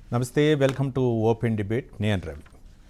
నమస్తే welcome to open debate నేను రవి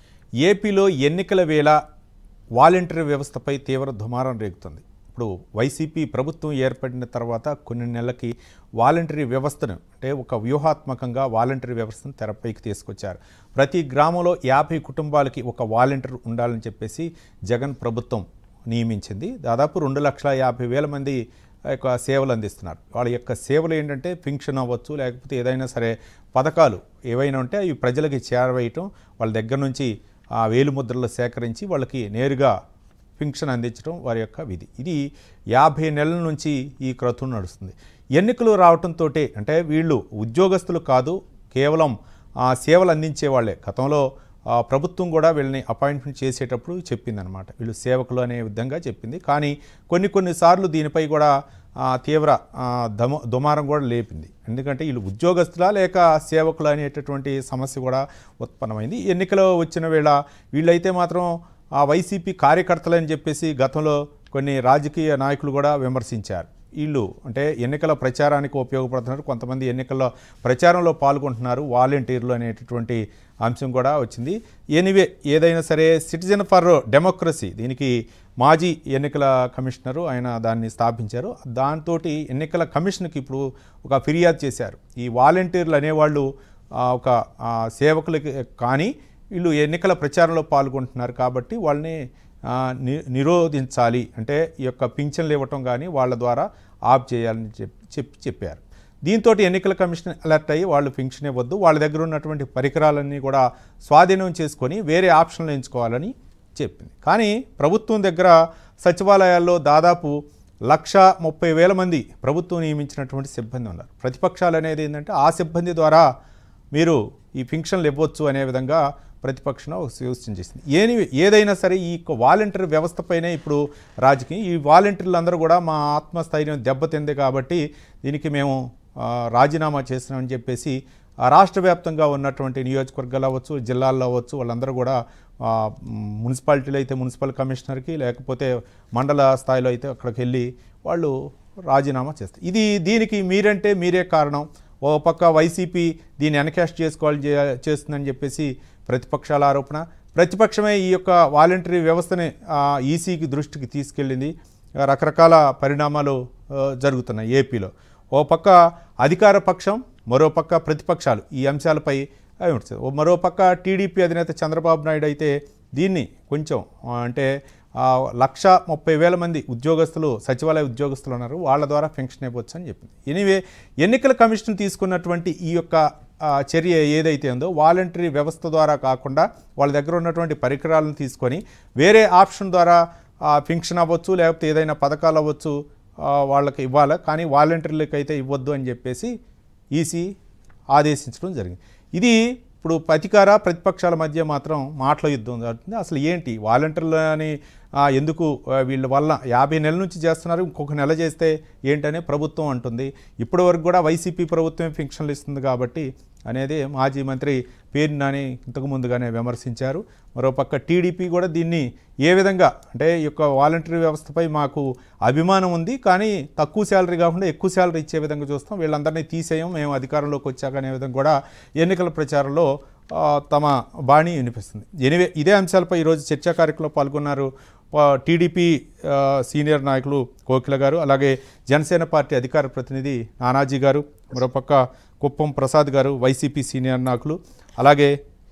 ఏపీలో ఎన్నికల వేళ వాలంటరీ వ్యవస్థపై తీవ్ర దుమారం రేగుతుంది ఇప్పుడు వైసీపీ ప్రభుత్వం ఏర్పడిన తర్వాత కొన్ని నెలలకి వాలంటరీ వ్యవస్థను అంటే ఒక వ్యూహాత్మకంగా వాలంటరీ వ్యవస్థను తెరపైకి తీసుకొచ్చారు ప్రతి గ్రామంలో యాభై కుటుంబాలకి ఒక వాలంటీర్ ఉండాలని చెప్పేసి జగన్ ప్రభుత్వం నియమించింది దాదాపు రెండు లక్షల యాభై వేల మంది యొక్క సేవలు అందిస్తున్నారు వాళ్ళ యొక్క సేవలు ఏంటంటే పింఛన్ అవ్వచ్చు లేకపోతే ఏదైనా సరే పథకాలు ఏవైనా ఉంటే అవి ప్రజలకి చేరవేయటం వాళ్ళ దగ్గర నుంచి ఆ వేలు ముద్రలు సేకరించి వాళ్ళకి నేరుగా పింఛన్ అందించడం వారి యొక్క విధి ఇది యాభై నెలల నుంచి ఈ క్రతువు నడుస్తుంది ఎన్నికలు రావటంతో అంటే వీళ్ళు ఉద్యోగస్తులు కాదు కేవలం ఆ సేవలు అందించే వాళ్ళే గతంలో ఆ, ప్రభుత్వం కూడా వీళ్ళని అపాయింట్మెంట్ చేసేటప్పుడు చెప్పిందనమాట వీళ్ళు సేవకులు అనే విధంగా చెప్పింది కానీ కొన్ని కొన్నిసార్లు దీనిపై కూడా ఆ, తీవ్ర ఆ, దమ దుమారం కూడా లేపింది ఎందుకంటే వీళ్ళు ఉద్యోగస్తులా లేక సేవకులు అనేటటువంటి సమస్య కూడా ఉత్పన్నమైంది ఎన్నికలు వచ్చిన వేళ వీళ్ళైతే మాత్రం ఆ వైసీపీ కార్యకర్తలని చెప్పేసి గతంలో కొన్ని రాజకీయ నాయకులు కూడా విమర్శించారు వీళ్ళు అంటే ఎన్నికల ప్రచారానికి ఉపయోగపడుతున్నారు కొంతమంది ఎన్నికల్లో ప్రచారంలో పాల్గొంటున్నారు వాలంటీర్లు అనేటటువంటి అంశం కూడా వచ్చింది ఎనివే ఏదైనా సరే సిటిజన్ ఫర్ డెమోక్రసీ దీనికి మాజీ ఎన్నికల కమిషనరు ఆయన దాన్ని స్థాపించారు దాంతో ఎన్నికల కమిషన్కి ఇప్పుడు ఒక ఫిర్యాదు చేశారు ఈ వాలంటీర్లు అనేవాళ్ళు ఆ, ఒక ఆ, సేవకులకి కానీ వీళ్ళు ఎన్నికల ప్రచారంలో పాల్గొంటున్నారు కాబట్టి వాళ్ళని ఆ, ని నిరోధించాలి అంటే ఈ యొక్క పింఛన్లు ఇవ్వటం కానీ వాళ్ళ ద్వారా ఆఫ్ చేయాలని చెప్పి చెప్పి చెప్పారు దీంతో ఎన్నికల కమిషన్ అలర్ట్ అయ్యి వాళ్ళు పింఛన్ ఇవ్వద్దు వాళ్ళ దగ్గర ఉన్నటువంటి పరికరాలన్నీ కూడా స్వాధీనం చేసుకొని వేరే ఆప్షన్లు ఎంచుకోవాలని చెప్పింది కానీ ప్రభుత్వం దగ్గర సచివాలయాల్లో దాదాపు లక్ష ముప్పై వేల మంది ప్రభుత్వం నియమించినటువంటి సిబ్బంది ఉన్నారు ప్రతిపక్షాలు అనేది ఏంటంటే ఆ సిబ్బంది ద్వారా మీరు ఈ పింఛన్లు ఇవ్వచ్చు అనే విధంగా ప్రతిపక్షం ఒక సూచన చేసింది ఏని ఏదైనా సరే ఈ యొక్క వాలంటీర్ వ్యవస్థపైనే ఇప్పుడు రాజకీయం ఈ వాలంటీర్లు అందరూ కూడా మా ఆత్మస్థైర్యం దెబ్బతింది కాబట్టి దీనికి మేము ఆ, రాజీనామా చేస్తున్నామని చెప్పేసి ఆ రాష్ట్ర వ్యాప్తంగా ఉన్నటువంటి నియోజకవర్గాలు అవ్వచ్చు జిల్లాల్లో అవ్వచ్చు వాళ్ళందరూ కూడా ఆ, మున్సిపాలిటీలో అయితే మున్సిపల్ కమిషనర్కి లేకపోతే మండల స్థాయిలో అయితే అక్కడికి వెళ్ళి వాళ్ళు రాజీనామా చేస్తారు ఇది దీనికి మీరంటే మీరే కారణం ఓ పక్క వైసీపీ దీన్ని ఎన్కాష్ చేసుకోవాలి చే- చేస్తుందని చెప్పేసి ప్రతిపక్షాల ఆరోపణ ప్రతిపక్షమే ఈ యొక్క వాలంటరీ వ్యవస్థని ఈసీకి దృష్టికి తీసుకెళ్ళింది రకరకాల పరిణామాలు ఆ, జరుగుతున్నాయి ఏపీలో ఓ పక్క అధికార పక్షం మరో పక్క ప్రతిపక్షాలు ఈ అంశాలపై అవి ఉంటుంది ఓ మరో పక్క టీడీపీ అధినేత చంద్రబాబు నాయుడు అయితే దీన్ని కొంచెం ఆ, అంటే ఆ, లక్ష ముప్పై వేల మంది ఉద్యోగస్తులు సచివాలయ ఉద్యోగస్తులు ఉన్నారు వాళ్ళ ద్వారా పెన్షన్ ఇవ్వచ్చు అని చెప్పింది ఎనీవే ఎన్నికల కమిషన్ తీసుకున్నటువంటి ఈ యొక్క ఆ, చర్య ఏదైతే ఉందో వాలంటరీ వ్యవస్థ ద్వారా కాకుండా వాళ్ళ దగ్గర ఉన్నటువంటి పరికరాలను తీసుకొని వేరే ఆప్షన్ ద్వారా ఆ, పెన్షన్ అవ్వచ్చు లేకపోతే ఏదైనా పథకాలు అవ్వచ్చు ఆ, వాళ్ళకి ఇవ్వాలి కానీ వాలంటీర్లకు అయితే ఇవ్వద్దు అని చెప్పేసి ఈసీ ఆదేశించడం జరిగింది ఇది ఇప్పుడు అధికార ప్రతిపక్షాల మధ్య మాత్రం మాటల యుద్ధం జరుగుతుంది అసలు ఏంటి వాలంటీర్లని ఆ, ఎందుకు ఆ, వీళ్ళ వల్ల యాభై నెలల నుంచి చేస్తున్నారు ఇంకొక నెల చేస్తే ఏంటనే ప్రభుత్వం అంటుంది ఇప్పటి వరకు కూడా వైసీపీ ప్రభుత్వమే పెన్షన్లు ఇస్తుంది కాబట్టి అనేది మాజీ మంత్రి పేరు నాని ఇంతకు ముందుగానే విమర్శించారు మరోపక్క టీడీపీ కూడా దీన్ని ఏ విధంగా అంటే ఈ యొక్క వాలంటరీ వ్యవస్థపై మాకు అభిమానం ఉంది కానీ తక్కువ శాలరీ కాకుండా ఎక్కువ శాలరీ ఇచ్చే విధంగా చూస్తాం వీళ్ళందరినీ తీసేయం మేము అధికారంలోకి వచ్చాక అనే విధంగా కూడా ఎన్నికల ప్రచారంలో ఆ, తమ బాణి వినిపిస్తుంది ఎనివే ఇదే అంశాలపై ఈరోజు చర్చా కార్యక్రమంలో పాల్గొన్నారు ఆ, టీడీపీ ఆ, సీనియర్ నాయకులు కోకిల గారు అలాగే జనసేన పార్టీ అధికార ప్రతినిధి నానాజీ గారు మరోపక్క కుప్పం ప్రసాద్ గారు వైసీపీ సీనియర్ నాయకులు అలాగే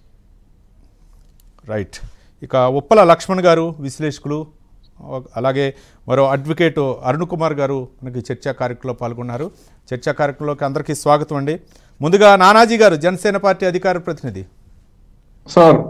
రైట్ ఇక ఉప్పల లక్ష్మణ్ గారు విశ్లేషకులు అలాగే మరో అడ్వకేట్ అరుణ్ కుమార్ గారు మనకి చర్చా కార్యక్రమంలో పాల్గొన్నారు చర్చా కార్యక్రమంలోకి అందరికీ స్వాగతం అండి ముందుగా నానాజీ గారు జనసేన పార్టీ అధికార ప్రతినిధి సార్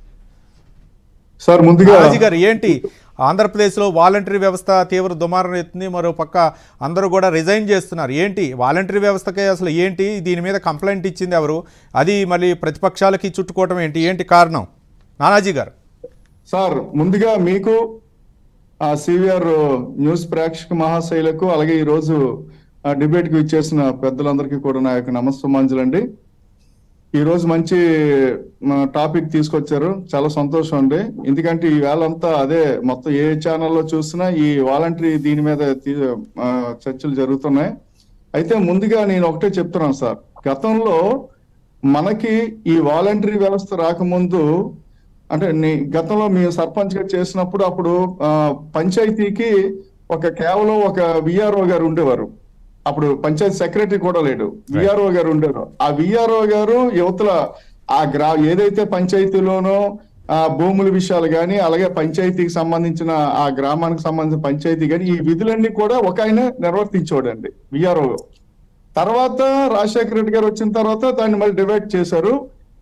సార్ ముందుగా నానాజీ గారు ఏంటి ఆంధ్రప్రదేశ్లో వాలంటరీ వ్యవస్థ తీవ్ర దుమారం ఎత్తుంది మరో పక్క అందరూ కూడా రిజైన్ చేస్తున్నారు ఏంటి వాలంటరీ వ్యవస్థకే అసలు ఏంటి దీని మీద కంప్లైంట్ ఇచ్చింది ఎవరు అది మళ్ళీ ప్రతిపక్షాలకి చుట్టుకోవటం ఏంటి ఏంటి కారణం నానాజీ గారు సార్ ముందుగా మీకు ఆ సివిఆర్ న్యూస్ ప్రేక్షక మహాశైలకు అలాగే ఈ రోజు ఆ డిబేట్ కి ఇచ్చేసిన పెద్దలందరికీ కూడా నా యొక్క నమస్తమాంజలండి ఈ రోజు మంచి టాపిక్ తీసుకొచ్చారు చాలా సంతోషం అండి ఎందుకంటే ఈ వేళంతా అదే మొత్తం ఏ ఛానల్లో చూసినా ఈ వాలంటరీ దీని మీద తీ- ఆ, చర్చలు జరుగుతున్నాయి అయితే ముందుగా నేను ఒకటే చెప్తున్నాను సార్ గతంలో మనకి ఈ వాలంటరీ వ్యవస్థ రాకముందు అంటే నీ గతంలో మేము సర్పంచ్ గా చేసినప్పుడు అప్పుడు ఆ, పంచాయతీకి ఒక కేవలం ఒక విఆర్ఓ గారు ఉండేవారు అప్పుడు పంచాయతీ సెక్రటరీ కూడా లేడు విఆర్ఓ గారు ఉండేవారు ఆ విఆర్ఓ గారు యువతల ఆ గ్రా ఏదైతే పంచాయతీలోనో ఆ భూముల విషయాలు కానీ అలాగే పంచాయతీకి సంబంధించిన ఆ గ్రామానికి సంబంధించిన పంచాయతీ కానీ ఈ విధులన్నీ కూడా ఒక ఆయన నిర్వర్తించేవాడండి విఆర్ఓ తర్వాత రాజశేఖర రెడ్డి గారు వచ్చిన తర్వాత దాన్ని మళ్ళీ డివైడ్ చేశారు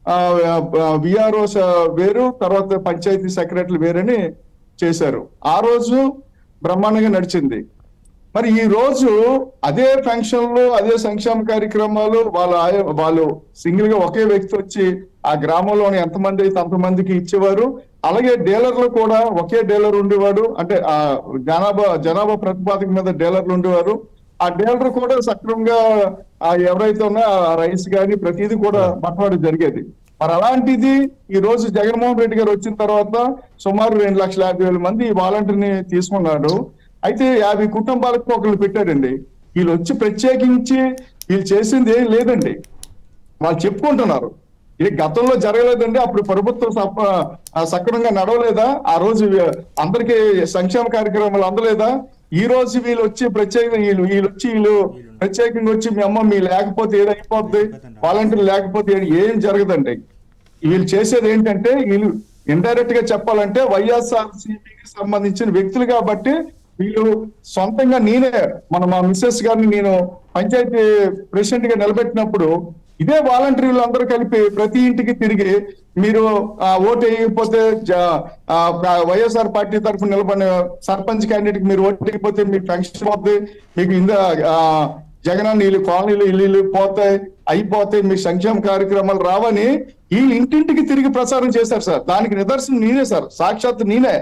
విఆర్ఓ వేరు తర్వాత పంచాయతీ సెక్రటరీ వేరని చేశారు ఆ రోజు బ్రహ్మాండంగా నడిచింది మరి ఈ రోజు అదే ఫంక్షన్లు అదే సంక్షేమ కార్యక్రమాలు వాళ్ళ ఆయ- వాళ్ళు సింగిల్ గా ఒకే వ్యక్తి వచ్చి ఆ గ్రామంలోని ఎంతమంది అయితే అంతమందికి ఇచ్చేవారు అలాగే డీలర్లు కూడా ఒకే డీలర్ ఉండేవాడు అంటే ఆ జనాభా జనాభా ప్రతిపాదక మీద డీలర్లు ఉండేవారు ఆ డీలర్ కూడా సక్రమంగా ఆ ఎవరైతే ఉన్నా ఆ రైస్ కానీ ప్రతిదీ కూడా బట్టవాడు జరిగేది మరి అలాంటిది ఈ రోజు జగన్మోహన్ రెడ్డి గారు వచ్చిన తర్వాత సుమారు రెండు లక్షల యాభై వేల మంది ఈ వాలంటీర్ని తీసుకున్నాడు అయితే యాభై కుటుంబాలకు ఒకళ్ళు పెట్టారండి వీళ్ళు వచ్చి ప్రత్యేకించి వీళ్ళు చేసింది ఏం లేదండి వాళ్ళు చెప్పుకుంటున్నారు ఇది గతంలో జరగలేదండి అప్పుడు ప్రభుత్వం సప- ఆ సక్రమంగా నడవలేదా ఆ రోజు వీ- అందరికీ సంక్షేమ కార్యక్రమాలు అందలేదా ఈ రోజు వీళ్ళు వచ్చి ప్రత్యేకంగా వీళ్ళు వీళ్ళు వచ్చి వీళ్ళు ప్రత్యేకంగా వచ్చి మీ అమ్మ మీ లేకపోతే ఏదైపోద్ది వాలంటీర్ లేకపోతే ఏం- ఏం జరగదండి వీళ్ళు చేసేది ఏంటంటే వీళ్ళు ఇండైరెక్ట్ గా చెప్పాలంటే వైఎస్ఆర్ సిపికి సంబంధించిన వ్యక్తులు కాబట్టి వీళ్ళు సొంతంగా నేనే మన మా మిస్సెస్ గారిని నేను పంచాయతీ ప్రెసిడెంట్ గా నిలబెట్టినప్పుడు ఇదే వాలంటీర్లు అందరూ కలిపి ప్రతి ఇంటికి తిరిగి మీరు ఆ, ఓటు వేయకపోతే జ- ఆ, వైఎస్ఆర్ పార్టీ తరఫున నిలబడిన సర్పంచ్ క్యాండిడేట్ కి మీరు ఓటు వేయకపోతే మీకు పెన్షన్ పోతుంది మీకు ఇంద ఆ, జగన్ నీళ్ళు కాలనీలు ఇల్లు పోతాయి అయిపోతాయి మీ సంక్షేమ కార్యక్రమాలు రావని ఈ ఇంటింటికి తిరిగి ప్రచారం చేశారు సార్ దానికి నిదర్శనం నేనే సార్ సాక్షాత్ నేనే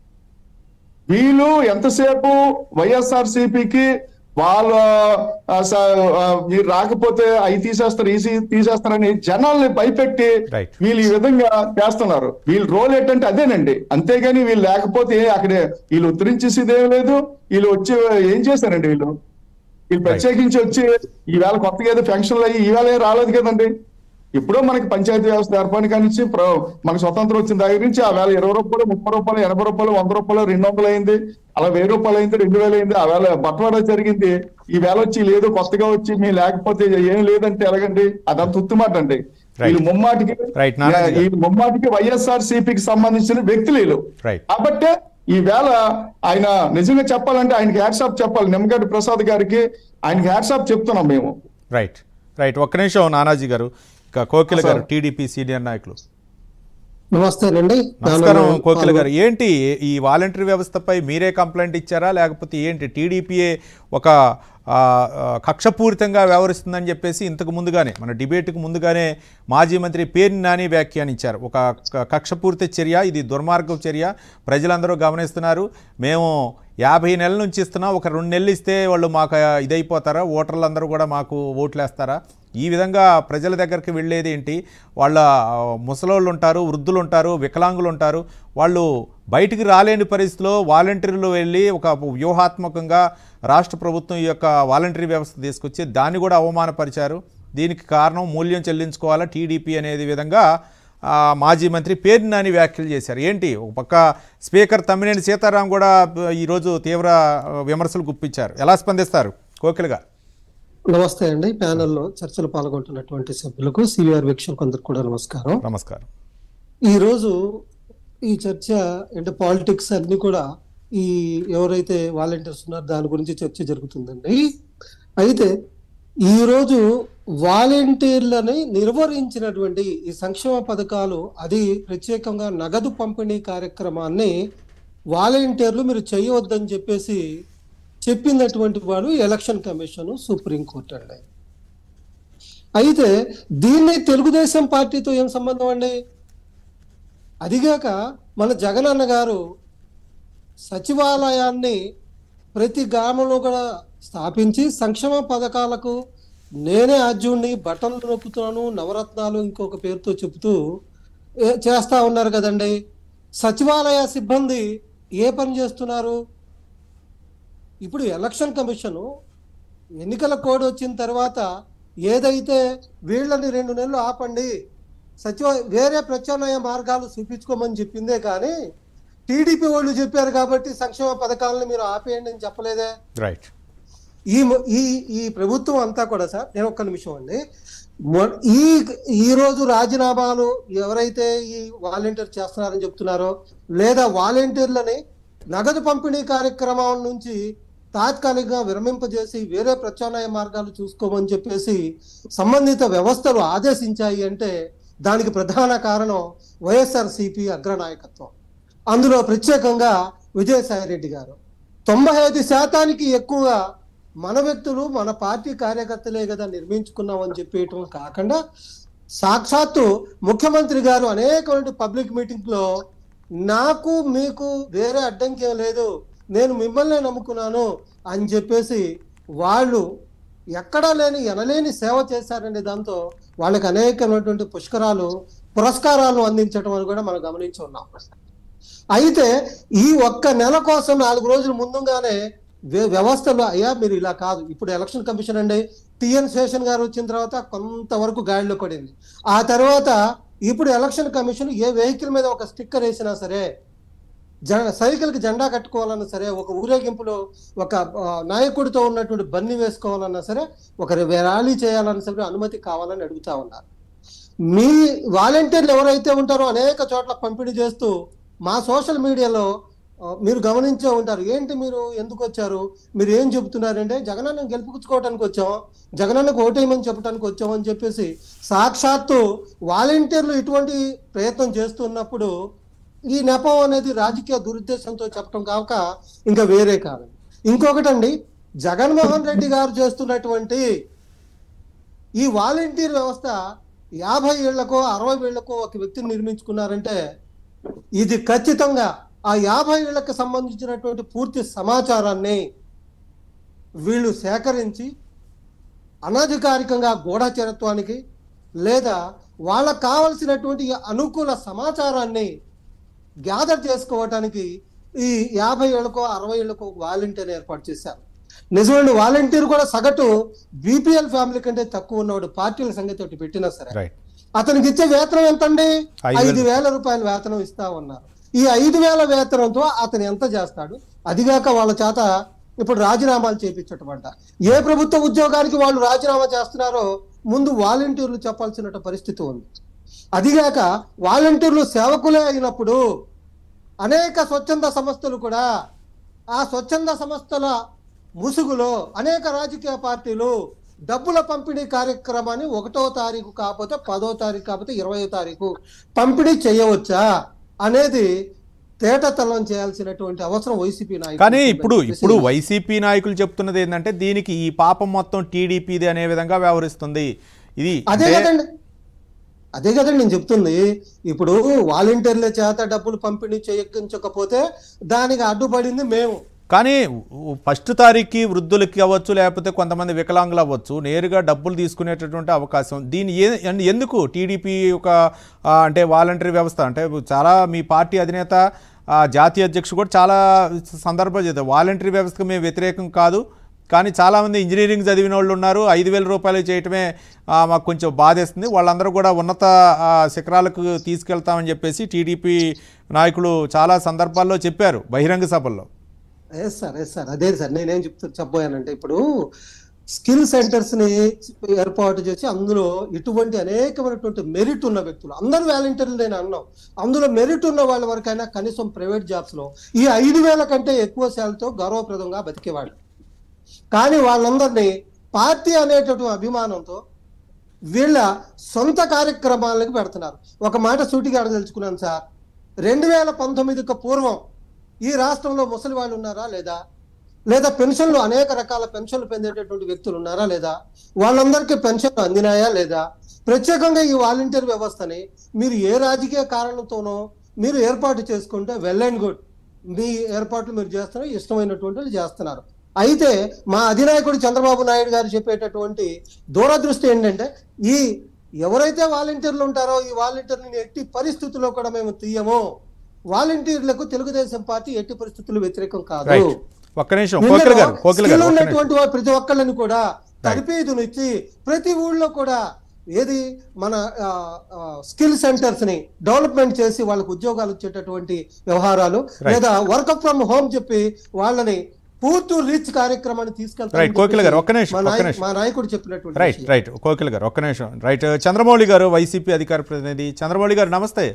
వీళ్ళు ఎంతసేపు వైఎస్ఆర్ సిపికి వాళ్ళ ఆ, స- ఆ, మీరు రాకపోతే అవి తీసేస్తారు ఈసీ తీసేస్తారని జనాల్ని భయపెట్టి Right. వీళ్ళు ఈ విధంగా చేస్తున్నారు వీళ్ళ రోల్ ఏంటంటే అదేనండి అంతేగాని వీళ్ళు లేకపోతే అక్కడే వీళ్ళు ఉత్తరించేసేది ఏం లేదు వీళ్ళు వచ్చి ఏం చేశారండి వీళ్ళు వీళ్ళు ప్రత్యేకించి వచ్చి ఈవేళ కొత్తగా ఏదో ఫంక్షన్లు అయ్యి ఈవేళ ఏం రాలేదు కదండి ఎప్పుడో మనకి పంచాయతీ వ్యవస్థ ఏర్పాటు కానించి ప్ర- మనకి స్వతంత్రం వచ్చిన దగ్గర నుంచి ఆ వేళ ఇరవై రూపాయలు ముప్పై రూపాయలు ఎనభై రూపాయలు వంద రూపాయలు రెండు వందలు అయింది అలా వెయ్యి రూపాయలు అయింది రెండు వేలు అయింది ఆ వేళ బట్వాడా జరిగింది ఈ వేళ వచ్చి లేదు కొత్తగా వచ్చి మీ లేకపోతే ఏం లేదంటే ఎలాగండి అదంత ఉత్తుమాట అండి వీళ్ళు ముమ్మాటికి Right, నారాయణ గారు. ఈ ముమ్మాటికి వైఎస్ఆర్ సిపికి సంబంధించిన వ్యక్తులు వీళ్ళు రైట్ కాబట్టి ఈ వేళ ఆయన నిజంగా చెప్పాలంటే ఆయనకి హ్యాట్సాప్ చెప్పాలి నిమ్మగడ్డ ప్రసాద్ గారికి ఆయనకి హ్యాట్సాప్ చెప్తున్నాం మేము రైట్ రైట్ ఒక్క నిమిషం నానాజీ గారు ఇక కోకిల సార్. గారు టీడీపీ సీనియర్ నాయకులు నమస్తేనండి నమస్కారం నేను కోకిల గారు ఏంటి ఈ వాలంటరీ వ్యవస్థపై మీరే కంప్లైంట్ ఇచ్చారా లేకపోతే ఏంటి టీడీపీఏ ఒక ఆ, ఆ, కక్షపూరితంగా వ్యవహరిస్తుందని చెప్పేసి ఇంతకు ముందుగానే మన డిబేట్కు ముందుగానే మాజీ మంత్రి పేర్ని నాని వ్యాఖ్యానించారు ఒక క- కక్షపూరిత చర్య ఇది దుర్మార్గం చర్య ప్రజలందరూ గమనిస్తున్నారు మేము యాభై నెలల నుంచి ఇస్తున్నాం ఒక రెండు నెలలు ఇస్తే వాళ్ళు మాకు ఇదైపోతారా ఓటర్లందరూ కూడా మాకు ఓట్లేస్తారా ఈ విధంగా ప్రజల దగ్గరికి వెళ్ళేది ఏంటి వాళ్ళ ఆ, ముసలోళ్ళు ఉంటారు వృద్ధులు ఉంటారు వికలాంగులు ఉంటారు వాళ్ళు బయటికి రాలేని పరిస్థితిలో వాలంటీర్లు వెళ్ళి ఒక వ్యూహాత్మకంగా రాష్ట్ర ప్రభుత్వం ఈ యొక్క వాలంటరీ వ్యవస్థ తీసుకొచ్చి దాన్ని కూడా అవమానపరిచారు దీనికి కారణం మూల్యం చెల్లించుకోవాలా టీడీపీ అనేది విధంగా ఆ, మాజీ మంత్రి పేరు నాని వ్యాఖ్యలు చేశారు ఏంటి ఒక పక్క స్పీకర్ తమ్మినేని సీతారాం కూడా ఆ, ఈరోజు తీవ్ర ఆ, విమర్శలు గుప్పించారు ఎలా స్పందిస్తారు కోకిల గారు నమస్తే అండి ప్యానెల్లో చర్చలు పాల్గొంటున్నటువంటి సభ్యులకు సివిఆర్ వీక్షకులకు అందరికి కూడా నమస్కారం నమస్కారం ఈ రోజు ఈ చర్చ అంటే పాలిటిక్స్ అన్ని కూడా ఈ ఎవరైతే వాలంటీర్స్ ఉన్నారో దాని గురించి చర్చ జరుగుతుందండి అయితే ఈ రోజు వాలంటీర్లని నిర్వహించినటువంటి ఈ సంక్షేమ పథకాలు అది ప్రత్యేకంగా నగదు పంపిణీ కార్యక్రమాన్ని వాలంటీర్లు మీరు చేయవద్దని చెప్పేసి చెప్పినటువంటి వాడు ఎలక్షన్ కమిషన్ సుప్రీంకోర్టు అండి అయితే దీన్ని తెలుగుదేశం పార్టీతో ఏం సంబంధం అండి అదిగాక మన జగనన్న గారు సచివాలయాన్ని ప్రతి గ్రామంలో కూడా స్థాపించి సంక్షేమ పథకాలకు నేనే అర్జున్ని బట్టలు నొక్కుతున్నాను నవరత్నాలు ఇంకొక పేరుతో చెబుతూ ఏ- చేస్తా ఉన్నారు కదండి సచివాలయ సిబ్బంది ఏ పని చేస్తున్నారు ఇప్పుడు ఎలక్షన్ కమిషను ఎన్నికల కోడ్ వచ్చిన తర్వాత ఏదైతే వీళ్ళని రెండు నెలలు ఆపండి సచివ వేరే ప్రత్యామ్నాయ మార్గాలు చూపించుకోమని చెప్పిందే కానీ టీడీపీ వాళ్ళు చెప్పారు కాబట్టి సంక్షేమ పథకాలను మీరు ఆపేయండి అని చెప్పలేదే రైట్ ఈ మ- ఈ ఈ ప్రభుత్వం అంతా కూడా సార్ నేను ఒక్క నిమిషం అండి మొ- ఈ ఈ రోజు రాజీనామాలు ఎవరైతే ఈ వాలంటీర్ చేస్తున్నారని చెప్తున్నారో లేదా వాలంటీర్లని నగదు పంపిణీ కార్యక్రమం నుంచి తాత్కాలికంగా విరమింపజేసి వేరే ప్రత్యామ్నాయ మార్గాలు చూసుకోమని చెప్పేసి సంబంధిత వ్యవస్థలు ఆదేశించాయి అంటే దానికి ప్రధాన కారణం వైఎస్ఆర్ సిపి అగ్రనాయకత్వం అందులో ప్రత్యేకంగా విజయసాయి రెడ్డి గారు తొంభై ఐదు శాతానికి ఎక్కువగా మన వ్యక్తులు మన పార్టీ కార్యకర్తలే కదా నిర్మించుకున్నాం అని చెప్పేయటం కాకుండా సాక్షాత్తు ముఖ్యమంత్రి గారు అనేకమైన పబ్లిక్ మీటింగ్ లో నాకు మీకు వేరే అడ్డంకి ఏం లేదు నేను మిమ్మల్ని నమ్ముకున్నాను అని చెప్పేసి వాళ్ళు ఎక్కడా లేని ఎనలేని సేవ చేశారనే దాంతో వాళ్ళకి అనేకమైనటువంటి పుష్కరాలు పురస్కారాలు అందించడం అని కూడా మనం గమనించి ఉన్నాం అయితే ఈ ఒక్క నెల కోసం నాలుగు రోజుల ముందుగానే వ్య- వ్యవస్థలో అయ్యా మీరు ఇలా కాదు ఇప్పుడు ఎలక్షన్ కమిషన్ అండి టిఎన్ శేషన్ గారు వచ్చిన తర్వాత కొంతవరకు గాడిలో పడింది ఆ తర్వాత ఇప్పుడు ఎలక్షన్ కమిషన్ ఏ వెహికల్ మీద ఒక స్టిక్కర్ వేసినా సరే జ సైకిల్ కి జెండా కట్టుకోవాలన్నా సరే ఒక ఊరేగింపులో ఒక ఆ, నాయకుడితో ఉన్నటువంటి బన్ని వేసుకోవాలన్నా సరే ఒక ర్యాలీ చేయాలన్నా సరే అనుమతి కావాలని అడుగుతా ఉన్నారు మీ వాలంటీర్లు ఎవరైతే ఉంటారో అనేక చోట్ల పంపిణీ చేస్తూ మా సోషల్ మీడియాలో ఆ, మీరు గమనించే ఉంటారు ఏంటి మీరు ఎందుకు వచ్చారు మీరు ఏం చెబుతున్నారంటే జగనన్న గెలుపుకోవడానికి వచ్చాం జగనన్నకు ఓటేయమని చెప్పడానికి వచ్చాం అని చెప్పేసి సాక్షాత్తు వాలంటీర్లు ఇటువంటి ప్రయత్నం చేస్తున్నప్పుడు ఈ నెపం అనేది రాజకీయ దురుద్దేశంతో చెప్పడం కాక ఇంకా వేరే కాదు ఇంకొకటండి జగన్మోహన్ రెడ్డి గారు చేస్తున్నటువంటి ఈ వాలంటీర్ వ్యవస్థ యాభై ఏళ్లకో అరవై ఏళ్లకో ఒక వ్యక్తిని నిర్మించుకున్నారంటే ఇది ఖచ్చితంగా ఆ యాభై ఏళ్లకు సంబంధించినటువంటి పూర్తి సమాచారాన్ని వీళ్ళు సేకరించి అనధికారికంగా గూఢచరత్వానికి లేదా వాళ్ళకు కావలసినటువంటి అనుకూల సమాచారాన్ని గ్యాదర్ చేసుకోవటానికి ఈ యాభై ఏళ్ళకో అరవై ఏళ్ళకో వాలంటీర్ ఏర్పాటు చేశారు నిజమైన వాలంటీర్ కూడా సగటు బీపీఎల్ ఫ్యామిలీ కంటే తక్కువ ఉన్నవాడు పార్టీల సంగతి ఒకటి పెట్టినా సరే రైట్ అతనికి ఇచ్చే వేతనం ఎంతండి ఐదు వేలు. ఐదు వేల రూపాయల వేతనం ఇస్తా ఉన్నారు ఈ ఐదు వేల వేతనంతో అతను ఎంత చేస్తాడు అదిగాక వాళ్ళ చేత ఇప్పుడు రాజీనామాలు చేపించటం అంట ఏ ప్రభుత్వ ఉద్యోగానికి వాళ్ళు రాజీనామా చేస్తున్నారో ముందు వాలంటీర్లు చెప్పాల్సిన పరిస్థితి ఉంది అదిగాక వాలంటీర్లు సేవకులే అయినప్పుడు అనేక స్వచ్ఛంద సంస్థలు కూడా ఆ స్వచ్ఛంద సంస్థల ముసుగులో అనేక రాజకీయ పార్టీలు డబ్బుల పంపిణీ కార్యక్రమాన్ని ఒకటో తారీఖు కాకపోతే పదో తారీఖు కాకపోతే ఇరవయో తారీఖు పంపిణీ చేయవచ్చా అనేది తేటతలం చేయాల్సినటువంటి అవసరం వైసీపీ నాయకులు కానీ ఇప్పుడు ఇప్పుడు వైసీపీ నాయకులు చెప్తున్నది ఏంటంటే దీనికి ఈ పాపం మొత్తం టీడీపీది అనే విధంగా వ్యవహరిస్తుంది ఇది అదే అంటే- కదండి అదే కదండి నేను చెప్తుంది ఇప్పుడు వాలంటీర్ల చేత డబ్బులు పంపిణీ చేయించకపోతే దానికి అడ్డుపడింది మేము కానీ ఫస్ట్ తారీఖుకి వృద్ధులకి అవ్వచ్చు లేకపోతే కొంతమంది వికలాంగులు అవ్వచ్చు నేరుగా డబ్బులు తీసుకునేటటువంటి అవకాశం దీని ఏ అండ్ ఎందుకు టీడీపీ ఒక ఆ, అంటే వాలంటరీ వ్యవస్థ అంటే చాలా మీ పార్టీ అధినేత ఆ, జాతీయ అధ్యక్షుడు కూడా చాలా సందర్భాలు చేస్తారు వాలంటరీ వ్యవస్థకు మేము వ్యతిరేకం కాదు కానీ చాలామంది ఇంజనీరింగ్ చదివిన వాళ్ళు ఉన్నారు ఐదు వేల రూపాయలు చేయటమే ఆ, మాకు కొంచెం బాధేస్తుంది వాళ్ళందరూ కూడా ఉన్నత ఆ, శిఖరాలకు తీసుకెళ్తామని చెప్పేసి టీడీపీ నాయకులు చాలా సందర్భాల్లో చెప్పారు బహిరంగ సభల్లో ఎస్ సార్ ఎస్ సార్ అదే సార్ నేనేం చెప్తా చెప్పబోయానంటే ఇప్పుడు స్కిల్ సెంటర్స్ ని ఏర్పాటు చేసి అందులో ఇటువంటి అనేకమైనటువంటి మెరిట్ ఉన్న వ్యక్తులు అందరూ వాలంటీర్లు నేను అన్నాం అందులో మెరిట్ ఉన్న వాళ్ళ వరకైనా కనీసం ప్రైవేట్ జాబ్స్ లో ఈ ఐదు వేల కంటే ఎక్కువ శాలతో గౌరవప్రదంగా బతికేవాళ్ళు కానీ వాళ్ళందరినీ పార్టీ అనేటటువంటి అభిమానంతో వీళ్ళ సొంత కార్యక్రమాలకు పెడుతున్నారు ఒక మాట సూటిగా అడగదలుచుకున్నాను సార్ రెండు వేల పంతొమ్మిదికి పూర్వం ఈ రాష్ట్రంలో ముసలి వాళ్ళు ఉన్నారా లేదా లేదా పెన్షన్లు అనేక రకాల పెన్షన్లు పొందేటటువంటి వ్యక్తులు ఉన్నారా లేదా వాళ్ళందరికీ పెన్షన్లు అందినాయా లేదా ప్రత్యేకంగా ఈ వాలంటీర్ వ్యవస్థని మీరు ఏ రాజకీయ కారణంతోనో మీరు ఏర్పాటు చేసుకుంటే వెల్ అండ్ గుడ్ మీ ఏర్పాట్లు మీరు చేస్తున్నారు ఇష్టమైనటువంటి వాళ్ళు చేస్తున్నారు అయితే మా అధినాయకుడు చంద్రబాబు నాయుడు గారు చెప్పేటటువంటి దూరదృష్టి ఏంటంటే ఈ ఎవరైతే వాలంటీర్లు ఉంటారో ఈ వాలంటీర్ని ఎట్టి పరిస్థితుల్లో కూడా మేము తీయము వాలంటీర్లకు తెలుగుదేశం పార్టీ ఎట్టి పరిస్థితుల్లో వ్యతిరేకం కాదు రైట్ ఒక్క నిమిషం ఇందులో కోకిల గారు కోకిల skill గారు ఒక్క నిమిషం. ఉన్నటువంటి వా- ప్రతి ఒక్కళ్ళని కూడా తరబేదునిచ్చి ప్రతి ఊళ్ళో కూడా ఏది మన స్కిల్ సెంటర్స్ ని డెవలప్మెంట్ చేసి వాళ్ళకు ఉద్యోగాలు వచ్చేటటువంటి వ్యవహారాలు లేదా వర్క్ ఫ్రమ్ హోమ్ చెప్పి వాళ్ళని పూర్తి రీచ్ కార్యక్రమాన్ని Right, కోకిల గారు, ఒక్క నిమిషం, మా ఒక్క నాయ- నిమిషం. మా నాయకుడు చెప్పినటువంటి రైట్ విషయం. రైట్ కోకిల్ గారు ఒక్క నిమిషం రైట్ చంద్రమౌళి గారు వైసీపీ అధికార ప్రతినిధి చంద్రమౌళి గారు నమస్తే